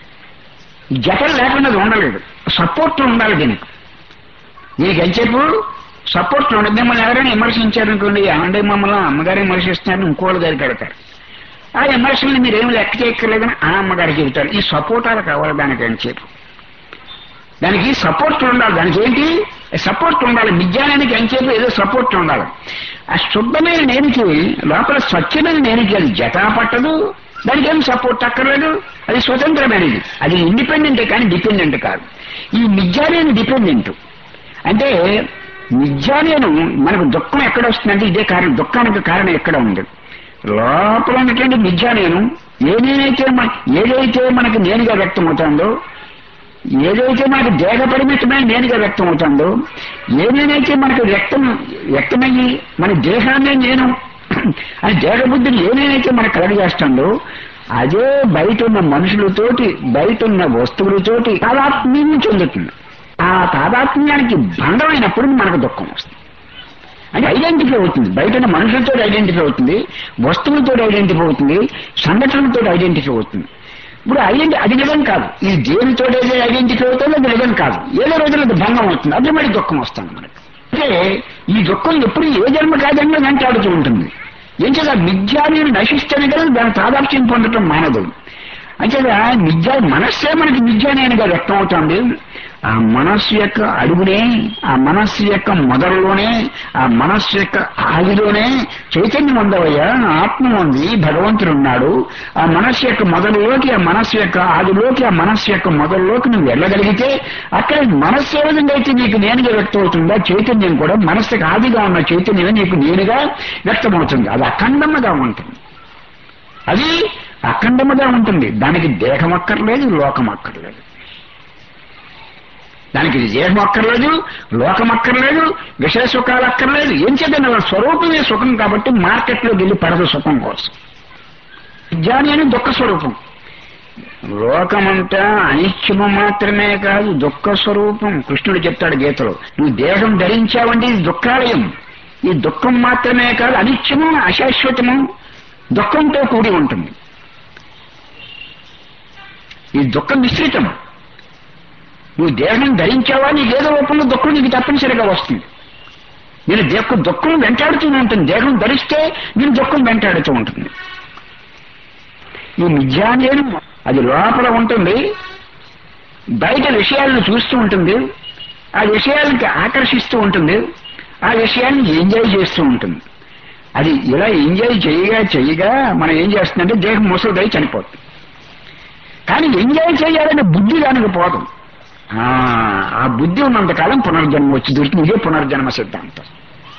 జతలు లేకుండా అది ఉండలేదు సపోర్ట్ ఉండాలి దీనికి దీనికి ఎంతసేపు సపోర్ట్ ఉండదు మిమ్మల్ని ఎవరైనా విమర్శించారనుకోండి అంటే మమ్మల్ని అమ్మగారు విమర్శిస్తున్నారని ఇంకోళ్ళ దగ్గరికి వెళ్తారు ఆ విమర్శల్ని మీరు ఏమి లెక్క చేయక్కర్లేదని ఆ అమ్మగారు చెబుతారు ఈ సపోర్టాలు కావాలి దానికి ఎంతసేపు దానికి సపోర్ట్ ఉండాలి దానికి ఏంటి సపోర్ట్ ఉండాలి విజ్ఞానానికి ఎంతసేపు ఏదో సపోర్ట్ ఉండాలి ఆ శుద్ధమైన నేనికి లోపల స్వచ్ఛమైన నేనికి అది జతా పట్టదు దానికి ఏం సపోర్ట్ అక్కర్లేదు అది స్వతంత్రమైనది అది ఇండిపెండెంట్ కానీ డిపెండెంట్ కాదు ఈ మిథ్యానేని డిపెండెంట్ అంటే మిథ్యానేను మనకు దుఃఖం ఎక్కడ వస్తుందంటే ఇదే కారణం దుఃఖానికి కారణం ఎక్కడ ఉంది లోపల ఉన్నటువంటి మిథ్యానేను ఏదేనైతే మన ఏదైతే మనకి నేనుగా వ్యక్తం అవుతుందో ఏదైతే మనకు దేహ పరిమితమైన నేనుగా వ్యక్తం అవుతుందో ఏదేనైతే మనకు వ్యక్తం వ్యక్తమయ్యి మన దేహాన్నే నేను అని దేహబుద్ధిని ఏనేనైతే మనకు కలగజేస్తుందో అదే బయట ఉన్న మనుషులతోటి బయట ఉన్న వస్తువులతోటి తాదాత్మ్యం చెందుతుంది ఆ తాదాత్మ్యానికి భంగమైనప్పుడు మనకు దుఃఖం వస్తుంది అంటే ఐడెంటిఫై అవుతుంది బయట ఉన్న మనుషులతో ఐడెంటిఫై అవుతుంది వస్తువులతో ఐడెంటిఫై అవుతుంది సంఘటనలతో ఐడెంటిఫై అవుతుంది ఇప్పుడు ఐడెంటి అది నిజం కాదు ఈ దేనితో ఐడెంటిఫై అవుతుందో అది నిజం కాదు ఏదో రోజున అది భంగం అవుతుంది అది మరి దుఃఖం వస్తుంది మనకి అంటే ఈ దుఃఖం ఎప్పుడు ఏ జన్మ కాజన్మ వెంటాడుతూ ఉంటుంది ఏం చేత మిథ్యాన్ని నశిస్తేనే కదా దాని తాదాప్యం పొందటం మానదు అంచేదా మిథ్యా మనస్సే మనకి మిథ్యానేనిగా వ్యక్తం అవుతుంది ఆ మనస్సు యొక్క అడుగునే ఆ మనస్సు యొక్క మొదలులోనే ఆ మనస్సు యొక్క ఆదిలోనే చైతన్యం ఉందవయ్యా ఆత్మ ఉంది భగవంతుడు ఉన్నాడు ఆ మనస్సు యొక్క మొదలులోకి ఆ మనస్సు యొక్క ఆదిలోకి ఆ మనస్సు యొక్క మొదలులోకి నువ్వు వెళ్ళగలిగితే అక్కడ మనస్సు ఏ విధంగా అయితే నీకు నేనుగా వ్యక్తం అవుతుందో చైతన్యం కూడా మనస్సుకి ఆదిగా ఉన్న చైతన్యమే నీకు నేనుగా వ్యక్తమవుతుంది అది అఖండముగా ఉంటుంది అది అఖండముగా ఉంటుంది దానికి దేహం అక్కర్లేదు లోకం అక్కర్లేదు దానికి దేహం అక్కర్లేదు లోకం అక్కర్లేదు విషయ సుఖాలు అక్కర్లేదు ఏం చేద్దాం వాళ్ళ స్వరూపమే సుఖం కాబట్టి మార్కెట్లోకి వెళ్ళి పడదు సుఖం కోసం జ్ఞాని అని దుఃఖ స్వరూపం లోకమంతా అనిత్యము మాత్రమే కాదు దుఃఖ స్వరూపం కృష్ణుడు చెప్తాడు గీతలో నువ్వు దేహం ధరించావంటే ఇది దుఃఖాలయం ఈ దుఃఖం మాత్రమే కాదు అనిత్యము అశాశ్వతము దుఃఖంతో కూడి ఉంటుంది ఈ దుఃఖం మిశ్రితం నువ్వు దేహం ధరించావా నీకు ఏదో రూపంలో దుఃఖం నీకు తప్పనిసరిగా వస్తుంది నేను దేహ దుఃఖం వెంటాడుతూనే ఉంటుంది దేహం ధరిస్తే నేను దుఃఖం వెంటాడుతూ ఉంటుంది ఈ మిథ్యానేనం అది లోపల ఉంటుంది బయట విషయాలను చూస్తూ ఉంటుంది ఆ విషయాలకి ఆకర్షిస్తూ ఉంటుంది ఆ విషయాన్ని ఎంజాయ్ చేస్తూ ఉంటుంది అది ఇలా ఎంజాయ్ చేయగా చేయగా మనం ఏం చేస్తుందంటే దేహం ముసలిదై చనిపోతుంది కానీ ఎంజాయ్ చేయాలనే బుద్ధి దానికి పోదు ఆ, ఆ బుద్ధి ఉన్నంతకాలం పునర్జన్మ వచ్చి దొరికింది ఇదే పునర్జన్మ సిద్ధాంతం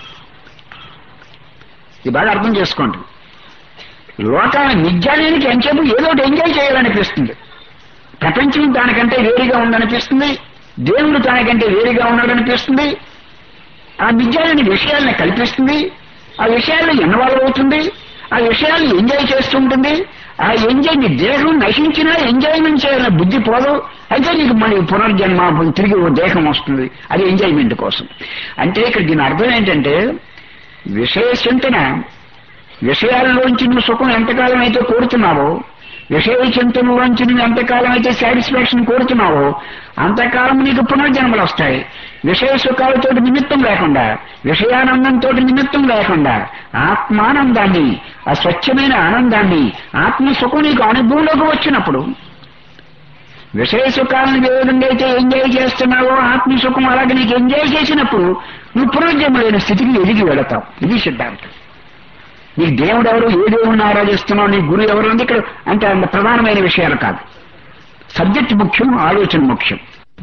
ఇది బాగా అర్థం చేసుకోండి లోకాల నిజానికి ఎంచేపు ఏదో ఒకటి ఎంజాయ్ చేయాలనిపిస్తుంది ప్రపంచం దానికంటే వేరుగా ఉందనిపిస్తుంది దేవుడు దానికంటే వేరుగా ఉన్నాడనిపిస్తుంది ఆ నిజాలని విషయాలను కల్పిస్తుంది ఆ విషయాల్లో ఇన్వాల్వ్ అవుతుంది ఆ విషయాన్ని ఎంజాయ్ చేస్తుంటుంది ఆ ఎంజాయ్ నీ దేహం నశించినా ఎంజాయ్మెంట్ చేయాలనే బుద్ధి పోదు అయితే నీకు మళ్ళీ పునర్జన్మ తిరిగి ఓ దేహం వస్తుంది అది ఎంజాయ్మెంట్ కోసం అంటే ఇక్కడ దీని అర్థం ఏంటంటే విషయ చింతన విషయాల్లోంచి నువ్వు సుఖం ఎంతకాలం అయితే కోరుతున్నావో విషయ చింతనలోంచి నువ్వు ఎంతకాలం అయితే సాటిస్ఫాక్షన్ కోరుతున్నావో అంతకాలం నీకు పునర్జన్మలు వస్తాయి విషయ సుఖాలతో నిమిత్తం లేకుండా విషయానందంతో నిమిత్తం లేకుండా ఆత్మానందాన్ని ఆ స్వచ్ఛమైన ఆనందాన్ని ఆత్మ సుఖం నీకు అనుభవంలోకి వచ్చినప్పుడు విషయ సుఖాలను ఏ విధంగా అయితే ఎంజాయ్ చేస్తున్నావో ఆత్మ సుఖం అలాగే నీకు ఎంజాయ్ చేసినప్పుడు నువ్వు పునర్జన్మ లేని స్థితికి ఎదిగి వెళతావు ఇది సిద్ధాంతం నీ దేవుడు ఎవరు ఏ దేవుడిని ఆరాధిస్తున్నావు నీ గురువు ఎవరు ఉంది ఇక్కడ అంటే అంత ప్రధానమైన విషయాలు కాదు సబ్జెక్ట్ ముఖ్యం ఆలోచన ముఖ్యం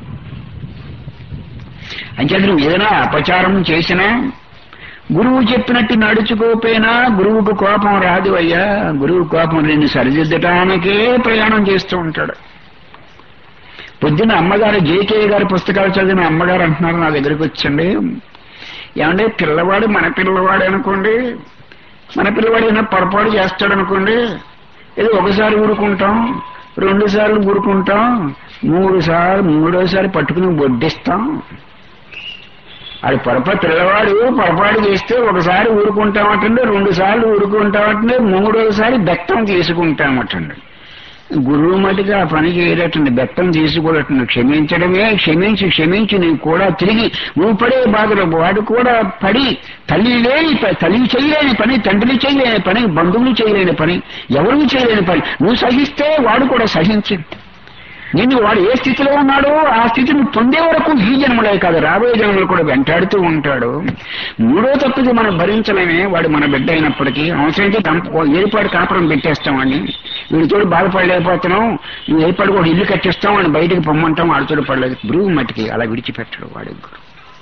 అంచేత నువ్వు ఏదైనా అపచారం చేసినా గురువు చెప్పినట్టు నడుచుకోపోయినా గురువుకు కోపం రాదు అయ్యా గురువు కోపం నిన్ను సరిదిద్దటానికే ప్రయాణం చేస్తూ ఉంటాడు పొద్దున్న అమ్మగారు జేకే గారి పుస్తకాలు చదివిన అమ్మగారు అంటున్నారు నా దగ్గరికి వచ్చండి ఏమంటే పిల్లవాడు మన పిల్లవాడు అనుకోండి మన పిల్లవాడు ఏమైనా పొరపాటు చేస్తాడు అనుకోండి ఏదో ఒకసారి ఊరుకుంటాం రెండు సార్లు ఊరుకుంటాం మూడు సార్లు మూడోసారి పట్టుకుని వడ్డిస్తాం అది పొరపాటు పిల్లవాడు పొరపాటు చేస్తే ఒకసారి ఊరుకుంటామటండి రెండు సార్లు ఊరుకుంటామటండి మూడోసారి బెత్తం తీసుకుంటామటండి గురువు మటుకు ఆ పని చేయలేటండి బెత్తం తీసుకోలేటండి క్షమించడమే క్షమించి క్షమించి నీవు కూడా తిరిగి నువ్వు పడే బాధలు వాడు కూడా పడి తల్లి లేని ప- తల్లి చేయలేని పని తండ్రి చేయలేని పని బంధువులు చేయలేని పని ఎవరు చేయలేని పని నువ్వు సహిస్తే వాడు కూడా సహించి నిన్ను వాడు ఏ స్థితిలో ఉన్నాడో ఆ స్థితిని పొందే వరకు ఈ జన్మలే కాదు రాబోయే జన్మలు కూడా వెంటాడుతూ ఉంటాడు మూడో తప్పుది మనం భరించలేమే వాడు మన బిడ్డ అయినప్పటికీ అవసరమైతే దంప- ఓ ఏర్పాటు కాపురం పెట్టేస్తామని వీడితో బాధపడలేకపోతున్నాం నువ్వు ఏర్పాటు ఒక ఇల్లు కట్టిస్తాం అని బయటికి పొమ్మంటాం వాడితో పడలేదు గురువు మట్టికి అలా విడిచిపెట్టడు వాడి గురువు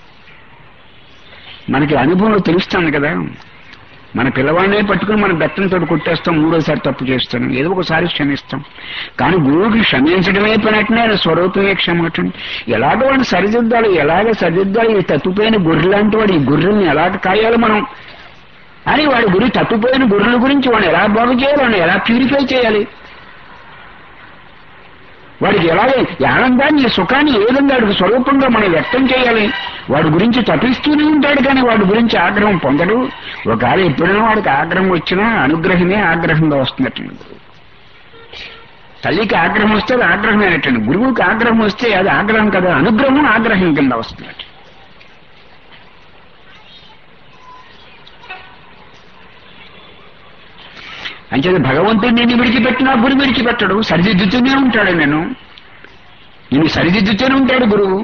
మనకి అనుభవం తెలుస్తుంది కదా మన పిల్లవాడినే పట్టుకుని మన బెత్తంతో కొట్టేస్తాం మూడోసారి తప్పు చేస్తాం ఏదో ఒకసారి క్షమిస్తాం కానీ గురువుకి క్షమించడమే పనట్నే ఆయన స్వరూపమే క్షమటం ఎలాగ వాడిని సరిదిద్దాలి ఎలాగ సరిదిద్దాలి ఈ తప్పిపోయిన గొర్రె లాంటి వాడు ఈ గొర్రెల్ని ఎలాగ కాయాలి మనం అని వాడి గురి తప్పిపోయిన గొర్రెల గురించి వాడిని ఎలా బాగు చేయాలి వాడిని ఎలా ప్యూరిఫై చేయాలి వాడికి ఎలాగే ఈ ఆనందాన్ని ఈ సుఖాన్ని ఏ విధంగా వాడికి స్వరూపంగా మనం వ్యక్తం చేయాలి వాడి గురించి తప్పిస్తూనే ఉంటాడు కానీ వాడి గురించి ఆగ్రహం పొందడు ఒకవేళ ఎప్పుడైనా వాడికి ఆగ్రహం వచ్చినా అనుగ్రహమే ఆగ్రహంగా వస్తున్నట్టు తల్లికి ఆగ్రహం వస్తే అది ఆగ్రహమేనట్టండి గురువుకి ఆగ్రహం వస్తే అది ఆగ్రహం కదా అనుగ్రహం ఆగ్రహం కింద వస్తున్నట్టు అంచేది భగవంతుడు నేను విడిచిపెట్టినా గురు విడిచిపెట్టడు సరిదిద్దుతూనే ఉంటాడు నేను నేను సరిదిద్దుతూనే ఉంటాడు గురువు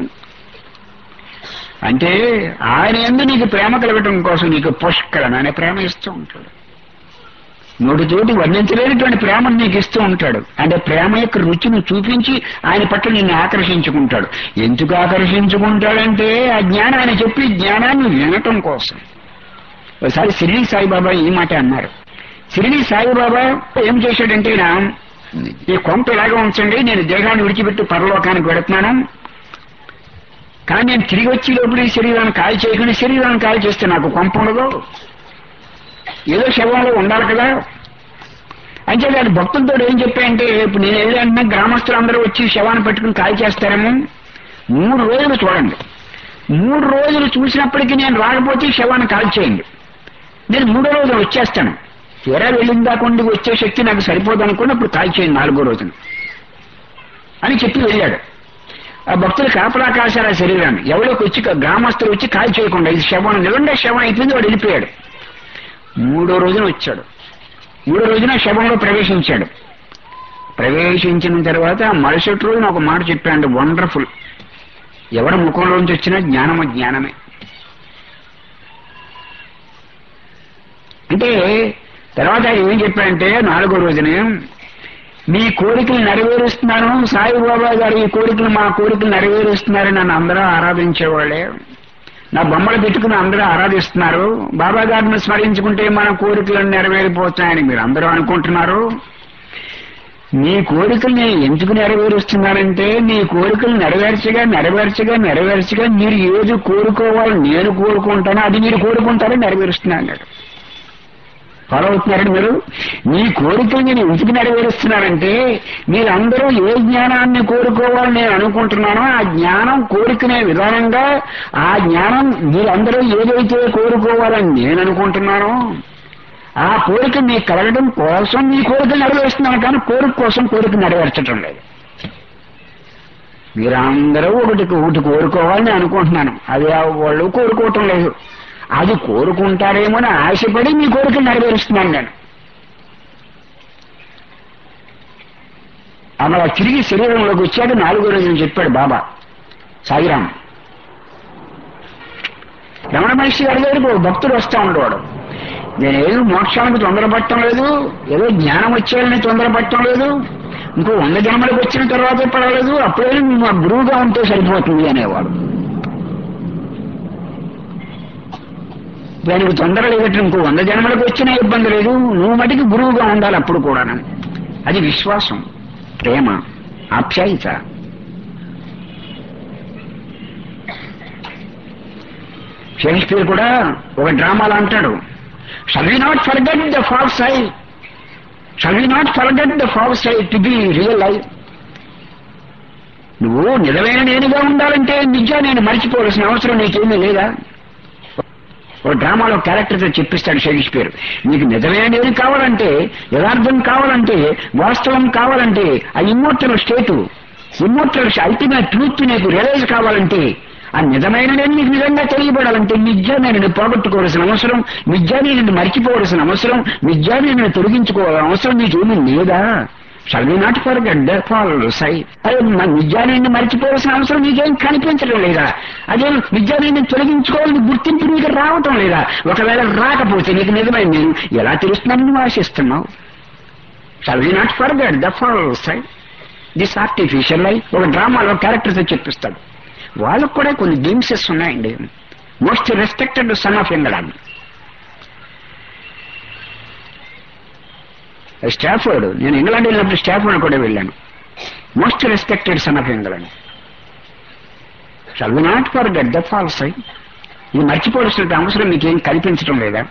అంటే ఆయన ఎందు నీకు ప్రేమ కలగటం కోసం నీకు పుష్కరమైన ప్రేమ ఇస్తూ ఉంటాడు నోటితోటి వర్ణించలేనటువంటి ప్రేమను నీకు ఇస్తూ ఉంటాడు అంటే ప్రేమ యొక్క రుచిని చూపించి ఆయన పట్ల నిన్ను ఆకర్షించుకుంటాడు ఎందుకు ఆకర్షించుకుంటాడంటే ఆ జ్ఞానాన్ని చెప్పి జ్ఞానాన్ని వినటం కోసం ఒకసారి సిరిడి సాయిబాబా ఈ మాట అన్నారు సిరిడి సాయిబాబా ఏం చేశాడంటే నా ఈ కొంత ఇలాగే ఉంచండి నేను దేహాన్ని విడిచిపెట్టి పరలోకానికి వెళుతున్నాను కానీ నేను తిరిగి వచ్చి లోపల ఈ శరీరాన్ని కాల్ చేయకుండా శరీరాన్ని కాల్ చేస్తే నాకు కొంప ఉండదు ఏదో శవంలో ఉండాలి కదా అంటే దాని భక్తులతో ఏం చెప్పాయంటే ఇప్పుడు నేను వెళ్ళానంటే గ్రామస్తులందరూ వచ్చి శవాన్ని పట్టుకుని కాల్ చేస్తారేమో మూడు రోజులు చూడండి మూడు రోజులు చూసినప్పటికీ నేను రాకపోతే శవాన్ని కాల్చేయండి నేను మూడో రోజున వచ్చేస్తాను తీరా వెళ్ళిన దాకా ఉండి వచ్చే శక్తి నాకు సరిపోదు అనుకుని అప్పుడు కాల్చేయండి నాలుగో రోజున అని చెప్పి వెళ్ళాడు ఆ భక్తులు కాపలా కాశారు ఆ శరీరాన్ని ఎవరికి వచ్చి గ్రామస్తులు వచ్చి కాల్ చేయకుండా ఇది శవం నిజంగా శవం అయిపోయింది వాడు వెళ్ళిపోయాడు మూడో రోజున వచ్చాడు మూడో రోజున శవంలో ప్రవేశించాడు ప్రవేశించిన తర్వాత మరుసటి రోజున ఒక మాట చెప్పాడు వండర్ఫుల్ ఎవరి ముఖంలోంచి వచ్చినా జ్ఞానము జ్ఞానమే అంటే తర్వాత ఆయన ఏం చెప్పాడంటే నాలుగో రోజునే మీ కోరికలు నెరవేరుస్తున్నాను సాయిబాబా గారు ఈ కోరికలు మా కోరికలు నెరవేరుస్తున్నారని నన్ను అందరూ ఆరాధించేవాళ్ళే నా బొమ్మలు పెట్టుకుని అందరూ ఆరాధిస్తున్నారు బాబా గారిని స్మరించుకుంటే మన కోరికలు నెరవేరిపోతాయని మీరు అందరూ అనుకుంటున్నారు మీ కోరికల్ని ఎందుకు నెరవేరుస్తున్నారంటే మీ కోరికలు నెరవేర్చగా నెరవేర్చగా నెరవేర్చగా మీరు ఏది కోరుకోవాలి నేను కోరుకుంటానో అది మీరు కోరుకుంటారని నెరవేరుస్తున్నా అన్నాడు ఫాలో అవుతున్నారండి మీరు మీ కోరికలు నేను ఎందుకు నెరవేరుస్తున్నానంటే మీరందరూ ఏ జ్ఞానాన్ని కోరుకోవాలని నేను అనుకుంటున్నానో ఆ జ్ఞానం కోరుకునే విధానంగా ఆ జ్ఞానం మీరందరూ ఏదైతే కోరుకోవాలని నేను అనుకుంటున్నానో ఆ కోరిక మీకు కలగడం కోసం మీ కోరిక నెరవేరుస్తున్నాను కానీ కోరిక కోసం కోరిక నెరవేర్చడం లేదు మీరందరూ ఒకటి ఒకటి కోరుకోవాలని అనుకుంటున్నాను అది వాళ్ళు కోరుకోవటం లేదు అది కోరుకుంటారేమో అని ఆశపడి మీ కోరికలు నెరవేరుస్తున్నాను నేను అలా తిరిగి శరీరంలోకి వచ్చాడు నాలుగో రోజు చెప్పాడు బాబా సాయిరాం రమణ మహర్షి గారి దగ్గరికి ఒక భక్తుడు వస్తా ఉండేవాడు నేనేం మోక్షానికి తొందరపడటం లేదు ఏదో జ్ఞానం వచ్చేయాలని తొందరపడటం లేదు ఇంకో వంద జన్మలకు వచ్చిన తర్వాతే పడలేదు అప్పుడే నువ్వు మా గురువుగా ఉంటే సరిపోతుంది అనేవాడు దానికి తొందర లేదట ఇంకో వంద జన్మలకు వచ్చినా ఇబ్బంది లేదు నువ్వు మటుకు గురువుగా ఉండాలి అప్పుడు కూడా అది విశ్వాసం ప్రేమ ఆప్యాయత షేక్స్పియర్ కూడా ఒక డ్రామాలో అంటాడు shall we not forget the fall side shall we not forget the fall side to be real life నువ్వు నిజమైన నేనుగా ఉండాలంటే నిజం నేను మర్చిపోవలసిన అవసరం నీకేమీ లేదా ఓ డ్రామాలో క్యారెక్టర్తో చెప్పిస్తాడు షేక్స్పియర్ నీకు నిజమైన నేను కావాలంటే యథార్థం కావాలంటే వాస్తవం కావాలంటే ఆ immortal state immortal ultimate truth నీకు రియలైజ్ కావాలంటే ఆ నిజమైన నేను నీకు నిజంగా తెలియబడాలంటే నిజాన్ని నేను పోగొట్టుకోవాల్సిన అవసరం నిజాన్ని నేను మర్చిపోవలసిన అవసరం నిజాన్ని నేను తొలగించుకోవాల్సిన అవసరం నీకేమీ లేదా shall we not forget fall side అదే మా నిజాన్ని మర్చిపోవాల్సిన అవసరం నీకేం కనిపించడం లేదా అదే నిజాన్ని తొలగించుకోవాలని గుర్తింపు నీకు రావటం లేదా ఒకవేళ రాకపోతే నీకు నిజమైన నేను ఎలా తెలుస్తున్నాను నువ్వు ఆశిస్తున్నావు shall we not forget the fall side this artificial life ఒక డ్రామాలో క్యారెక్టర్తో చెప్పిస్తాడు వాళ్ళకు కూడా కొన్ని గ్లిమ్సెస్ ఉన్నాయండి most respected son of England Stafford నేను ఇంగ్లాండ్ వెళ్ళినప్పుడు స్టాఫర్డ్ కూడా వెళ్ళాను most respected son of England shall we not forget the fall side ఇది మర్చిపోవలసిన అవసరం మీకేం కల్పించడం లేదా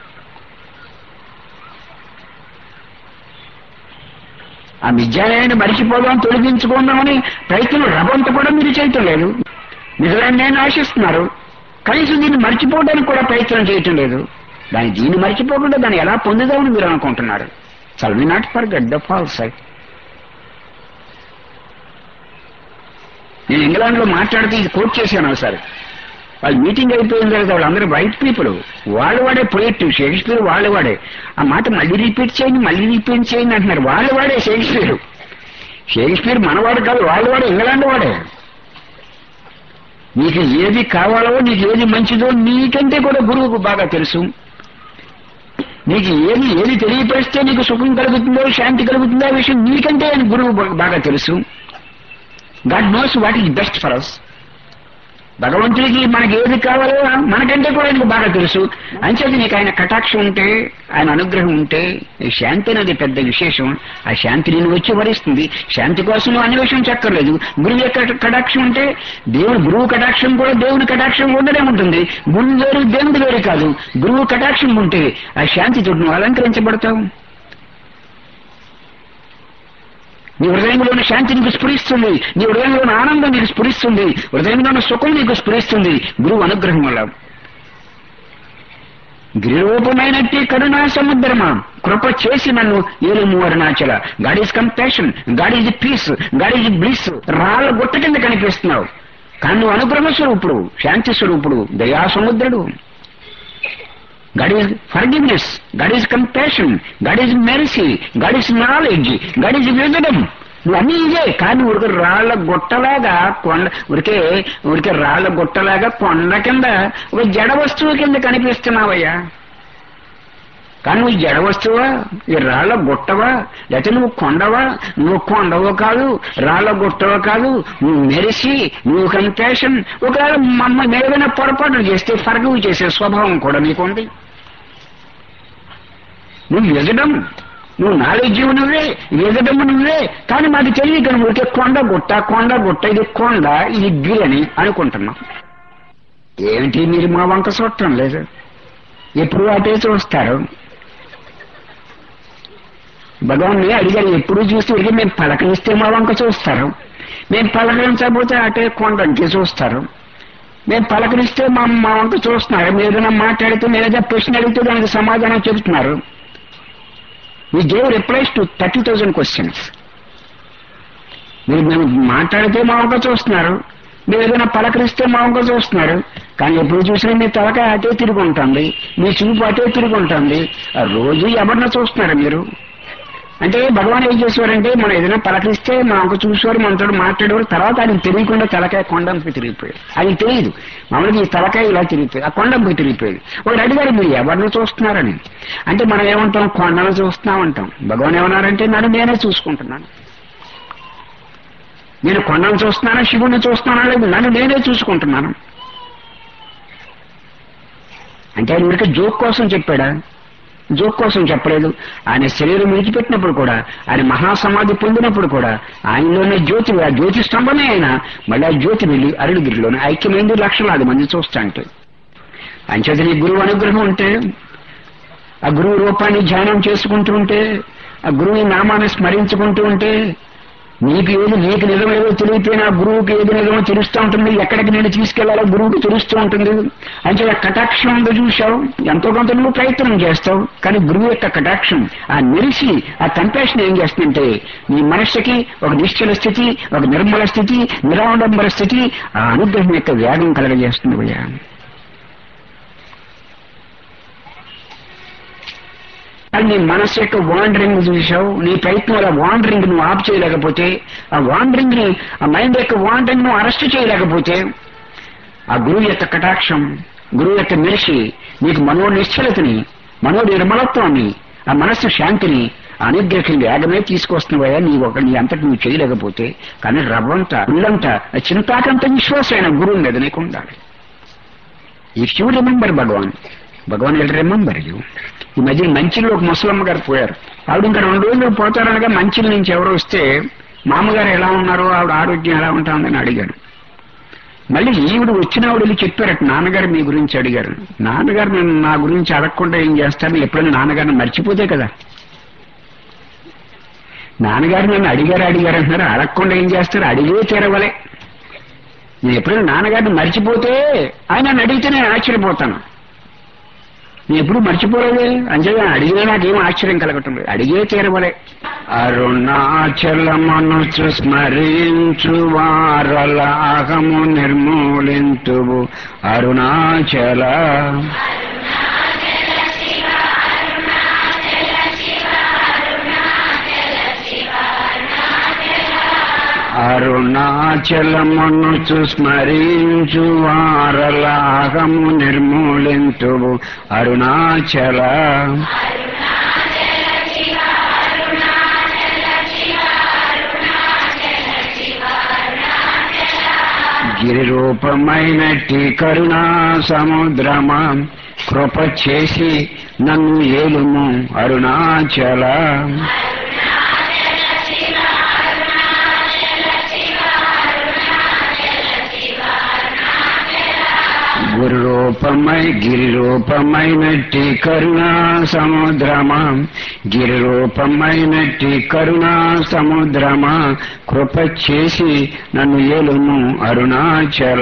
ఆ నిజాన్ని మరిచిపోదాం తొలగించుకుందామని ప్రయత్నం రవంత కూడా మీరు చేయటం లేదు నిజమైన నేను ఆశిస్తున్నారు కనీసం దీన్ని మర్చిపోవడానికి కూడా ప్రయత్నం చేయటం లేదు దాన్ని దీన్ని మర్చిపోకుండా దాన్ని ఎలా పొందుదామని మీరు అనుకుంటున్నారు shall we not forget the fall side నేను ఇంగ్లాండ్ లో మాట్లాడితే ఇది కోట్ చేశాను ఒకసారి వాళ్ళు మీటింగ్ అయిపోయిన తర్వాత వాళ్ళందరూ వైట్ పీపుల్ వాళ్ళు వాడే పోయిట్ షేక్స్పియర్ వాళ్ళు వాడే ఆ మాట మళ్ళీ రిపీట్ చేయండి మళ్ళీ రిపీట్ చేయండి అంటున్నారు వాళ్ళు వాడే షేక్స్పియర్ షేక్స్పియర్ మనవాడు కాదు వాళ్ళు వాడే ఇంగ్లాండ్ వాడే నీకు ఏది కావాలో నీకు ఏది మంచిదో నీకంటే కూడా గురువుకు బాగా తెలుసు నీకు ఏది ఏది తెలియపరిస్తే నీకు సుఖం కలుగుతుందో శాంతి కలుగుతుందో ఆ విషయం నీకంటే ఆయన గురువు బాగా తెలుసు God knows what is best for us భగవంతుడికి మనకి ఏది కావాలో మనకంటే కూడా ఆయనకు బాగా తెలుసు అంచేది నీకు ఆయన కటాక్షం ఉంటే ఆయన అనుగ్రహం ఉంటే ఈ శాంతి అనేది పెద్ద విశేషం ఆ శాంతి నేను వచ్చి వరిస్తుంది శాంతి కోసం నువ్వు అన్వేషణ చక్కర్లేదు గురువు యొక్క కటాక్షం ఉంటే దేవుడు గురువు కటాక్షం కూడా దేవుని కటాక్షం ఉండనే ఉంటుంది గురువు వేరు దేవుడు వేరు కాదు గురువు కటాక్షం ఉంటే ఆ శాంతితో నువ్వు అలంకరించబడతావు నీ హృదయంలోని శాంతి నీకు స్ఫురిస్తుంది నీ హృదయంలోని ఆనందం నీకు స్ఫురిస్తుంది హృదయంలోని సుఖం నీకు స్ఫురిస్తుంది గురువు అనుగ్రహం వల్ల గిరిరూపమైనట్టి కరుణా సముద్రమా కృప చేసి నన్ను ఏలుము Arunachala God is compassion God is peace God is bliss రాళ్ళ గుట్ట కింద కనిపిస్తున్నావు కానీ నువ్వు అనుగ్రహ స్వరూపుడు శాంతి స్వరూపుడు దయా సముద్రుడు God is forgiveness God is compassion God is mercy God is knowledge God is wisdom నువ్వు అన్ని ఇదే కానీ ఉరికి రాళ్ల గుట్టలాగా కొండ ఉరికే ఉరికే రాళ్ల గుట్టలాగా కొండ కింద ఒక జడ వస్తువు కింద కనిపిస్తున్నావయ్యా కానీ నువ్వు జడ వస్తువా ఈ రాళ్ల గుట్టవా లేకపోతే నువ్వు కొండవా నువ్వు కొండవో కాదు రాళ్ల గుట్టవో కాదు నువ్వు మెరిసి నువ్వు కంపాషన్ ఒకవేళ మమ్మ ఏదైనా పొరపాటు చేస్తే ఫర్గవు చేసే స్వభావం కూడా నీకుంది నువ్వు ఎదడం నువ్వు నాలెడ్జ్ నువ్వే ఎదడము నువ్వే కానీ మాకు తెలియక నువ్వు కొండ గుట్ట కొండ గుట్ట ఇది కొండ ఇది గిరి అని అనుకుంటున్నాం ఏమిటి మీరు మా వంక చూడటం లేదు ఎప్పుడు అటే చూస్తారు భగవాన్ని అడిగారు ఎప్పుడు చూస్తే ఉడికి మేము పలకరిస్తే మా వంక చూస్తారు మేము పలకరించకపోతే అటే కొండంకి చూస్తారు మేము పలకరిస్తే మా మా వంక చూస్తున్నారు మీరు ఏదైనా మాట్లాడితే మీరు ఏదైనా ప్రశ్న అడిగితే దానికి సమాధానం చెబుతున్నారు ఈ gave replies to thirty thousand questions మీరు మేము మాట్లాడితే మా వంక చూస్తున్నారు మీరు ఏదైనా పలకరిస్తే మా వంక చూస్తున్నారు కానీ ఎప్పుడు చూసినా మీ తలక అటే తిరిగి ఉంటుంది మీ చూపు అటే తిరిగి ఉంటుంది ఆ రోజు ఎవరినో చూస్తున్నారు మీరు అంటే భగవాన్ ఏం చేసేవారంటే మనం ఏదైనా పలకరిస్తే మా వంక చూసేవారు మనతో మాట్లాడేవారు తర్వాత ఆయన తెలియకుండా తలకాయ కొండంపై తిరిగిపోయాడు అది తెలియదు మామూలుగా ఈ తలకాయ ఇలా తిరిగిపోయి ఆ కొండంపై తిరిగిపోయాడు ఒకటి అడిగారు మీరు ఎవరిని చూస్తున్నారని అంటే మనం ఏమంటాం కొండను చూస్తున్నాం అంటాం భగవాన్ ఏమన్నారంటే నన్ను నేనే చూసుకుంటున్నాను నేను కొండను చూస్తున్నానా శివుణ్ణి చూస్తున్నానా లేదు నన్ను నేనే చూసుకుంటున్నాను అంటే ఆయన ఊరికే జోక్ కోసం చెప్పాడా జోక్ కోసం చెప్పలేదు ఆయన శరీరం విడిచిపెట్టినప్పుడు కూడా ఆయన మహాసమాధి పొందినప్పుడు కూడా ఆయనలోనే జ్యోతి ఆ జ్యోతి స్తంభమే ఆయన మళ్ళీ ఆ జ్యోతి వెళ్ళి అరుణగిరిలోనే ఐక్యమైంది లక్షలాది మంది చూస్తా అంటే అంచేత నీ గురువు అనుగ్రహం ఉంటే ఆ గురువు రూపాన్ని ధ్యానం చేసుకుంటూ ఉంటే ఆ గురువు నామాన్ని స్మరించుకుంటూ ఉంటే నీకు ఏది నీకు నిజం ఏదో తెలియపోయినా గురువుకి ఏది నిజమో తెలుస్తూ ఉంటుంది ఎక్కడికి నేను తీసుకెళ్లాలో గురువుకి తెలుస్తూ ఉంటుంది అంటే ఆ కటాక్షం ఉందో చూశావు ఎంతో కొంత నువ్వు ప్రయత్నం చేస్తావు కానీ గురువు యొక్క కటాక్షం ఆ మెరిసి ఆ కంపాషన్ ఏం చేస్తుందంటే నీ మనస్సుకి ఒక నిశ్చల స్థితి ఒక నిర్మల స్థితి నిరాడంబర స్థితి ఆ అనుగ్రహం యొక్క వేగం కలగజేస్తుంది భయ్యా అది నీ మనస్సు యొక్క వాండరింగ్ చూసావు నీ ప్రయత్నం ఆ వాండరింగ్ నువ్వు ఆఫ్ చేయలేకపోతే ఆ వాండరింగ్ ని ఆ మైండ్ యొక్క వాండరింగ్ నువ్వు అరెస్ట్ చేయలేకపోతే ఆ గురువు యొక్క కటాక్షం గురువు యొక్క మెరిసి నీకు మనో నిశ్చలతని మనో నిర్మలత్వాన్ని ఆ మనస్సు శాంతిని అనుగ్రహం వేగమే తీసుకొస్తున్నావయ్యా నీ ఒక నీ అంతటి నువ్వు చేయలేకపోతే కానీ రవ్వంత ఉల్లంత చింతాకంత విశ్వాసమైన గురువు మీద నీకు ఉండాలి if you remember Bhagavan Bhagavan will remember you ఈ మధ్య మంచిలో ఒక ముసలమ్మ గారు పోయారు ఆవిడ ఇంకా రెండు రోజులు పోతారనగా మంచిల నుంచి ఎవరో వస్తే మామగారు ఎలా ఉన్నారో ఆవిడ ఆరోగ్యం ఎలా ఉంటుందని అడిగాను మళ్ళీ ఈవిడ వచ్చిన ఆవిడ చెప్పారట నాన్నగారు మీ గురించి అడిగారు నాన్నగారు నన్ను నా గురించి అడగకుండా ఏం చేస్తాను ఎప్పుడైనా నాన్నగారిని మర్చిపోతే కదా నాన్నగారు నన్ను అడిగారు అడిగారు అంటున్నారు అడగకుండా ఏం చేస్తారు అడిగే తీరవలే నేను ఎప్పుడైనా నాన్నగారిని మర్చిపోతే ఆయన నన్ను అడిగితే నేను ఆశ్చర్యపోతాను నేను ఎప్పుడు మర్చిపోలేదే అంతేగా అడిగినా నాకేం ఆశ్చర్యం కలగటం లేదు అడిగే తీరవలే అరుణాచలమను స్మరించు వారల అహము నిర్మూలింతువు అరుణాచల అరుణాచలమును స్మరించు వారల అహము నిర్మూలింతువు అరుణాచల గిరిరూపమైనట్టి కరుణా సముద్రమా కృప చేసి నన్ను ఏలుము అరుణాచల గురు రూపమై గిరి రూపమైనట్టి కరుణా సముద్రమా గిరి రూపమైనట్టి కరుణా సముద్రమా కృప చేసి నన్ను ఏలును అరుణాచల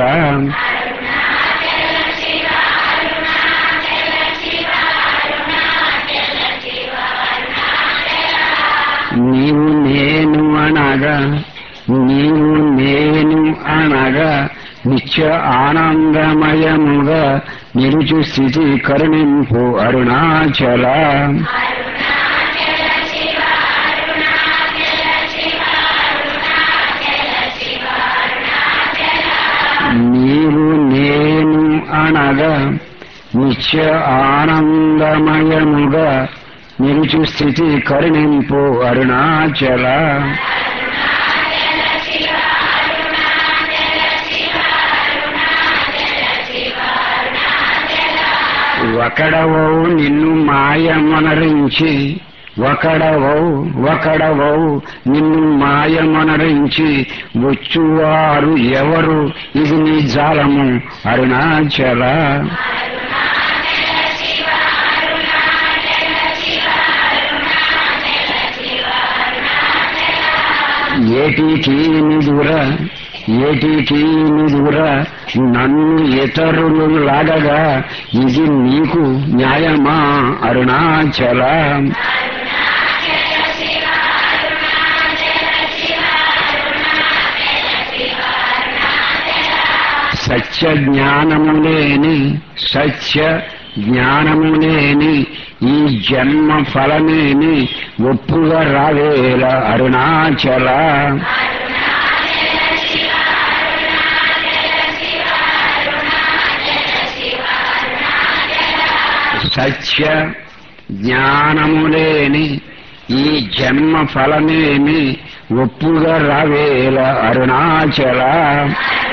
నీవు నేను అనగా నీవు నేను అనగా నిత్య ఆనందమయముగా నిరుచు స్థితి కరుణింపు అరుణాచల నీవు నేను అనగా నిత్య ఆనందమయముగా నిరుచు స్థితి కరుణింపు అరుణాచల ఒకడవవు నిన్ను మాయమనరించి ఒకడవవు ఒకడవవు నిన్ను మాయమనరించి వచ్చువారు ఎవరు ఇది నీ జాలము అరుణాచల ఏటికి నిదుర ఏటికి నిదుర నన్ను ఇతరులు లాగగా ఇది నీకు న్యాయమా అరుణాచల సత్య జ్ఞానము లేని సత్య జ్ఞానము లేని ఈ జన్మ ఫలమేమి ఒప్పుగా రావేల అరుణాచల సత్య జ్ఞానము లేని ఈ జన్మ ఫలమేమి ఒప్పుగా రావేల అరుణాచల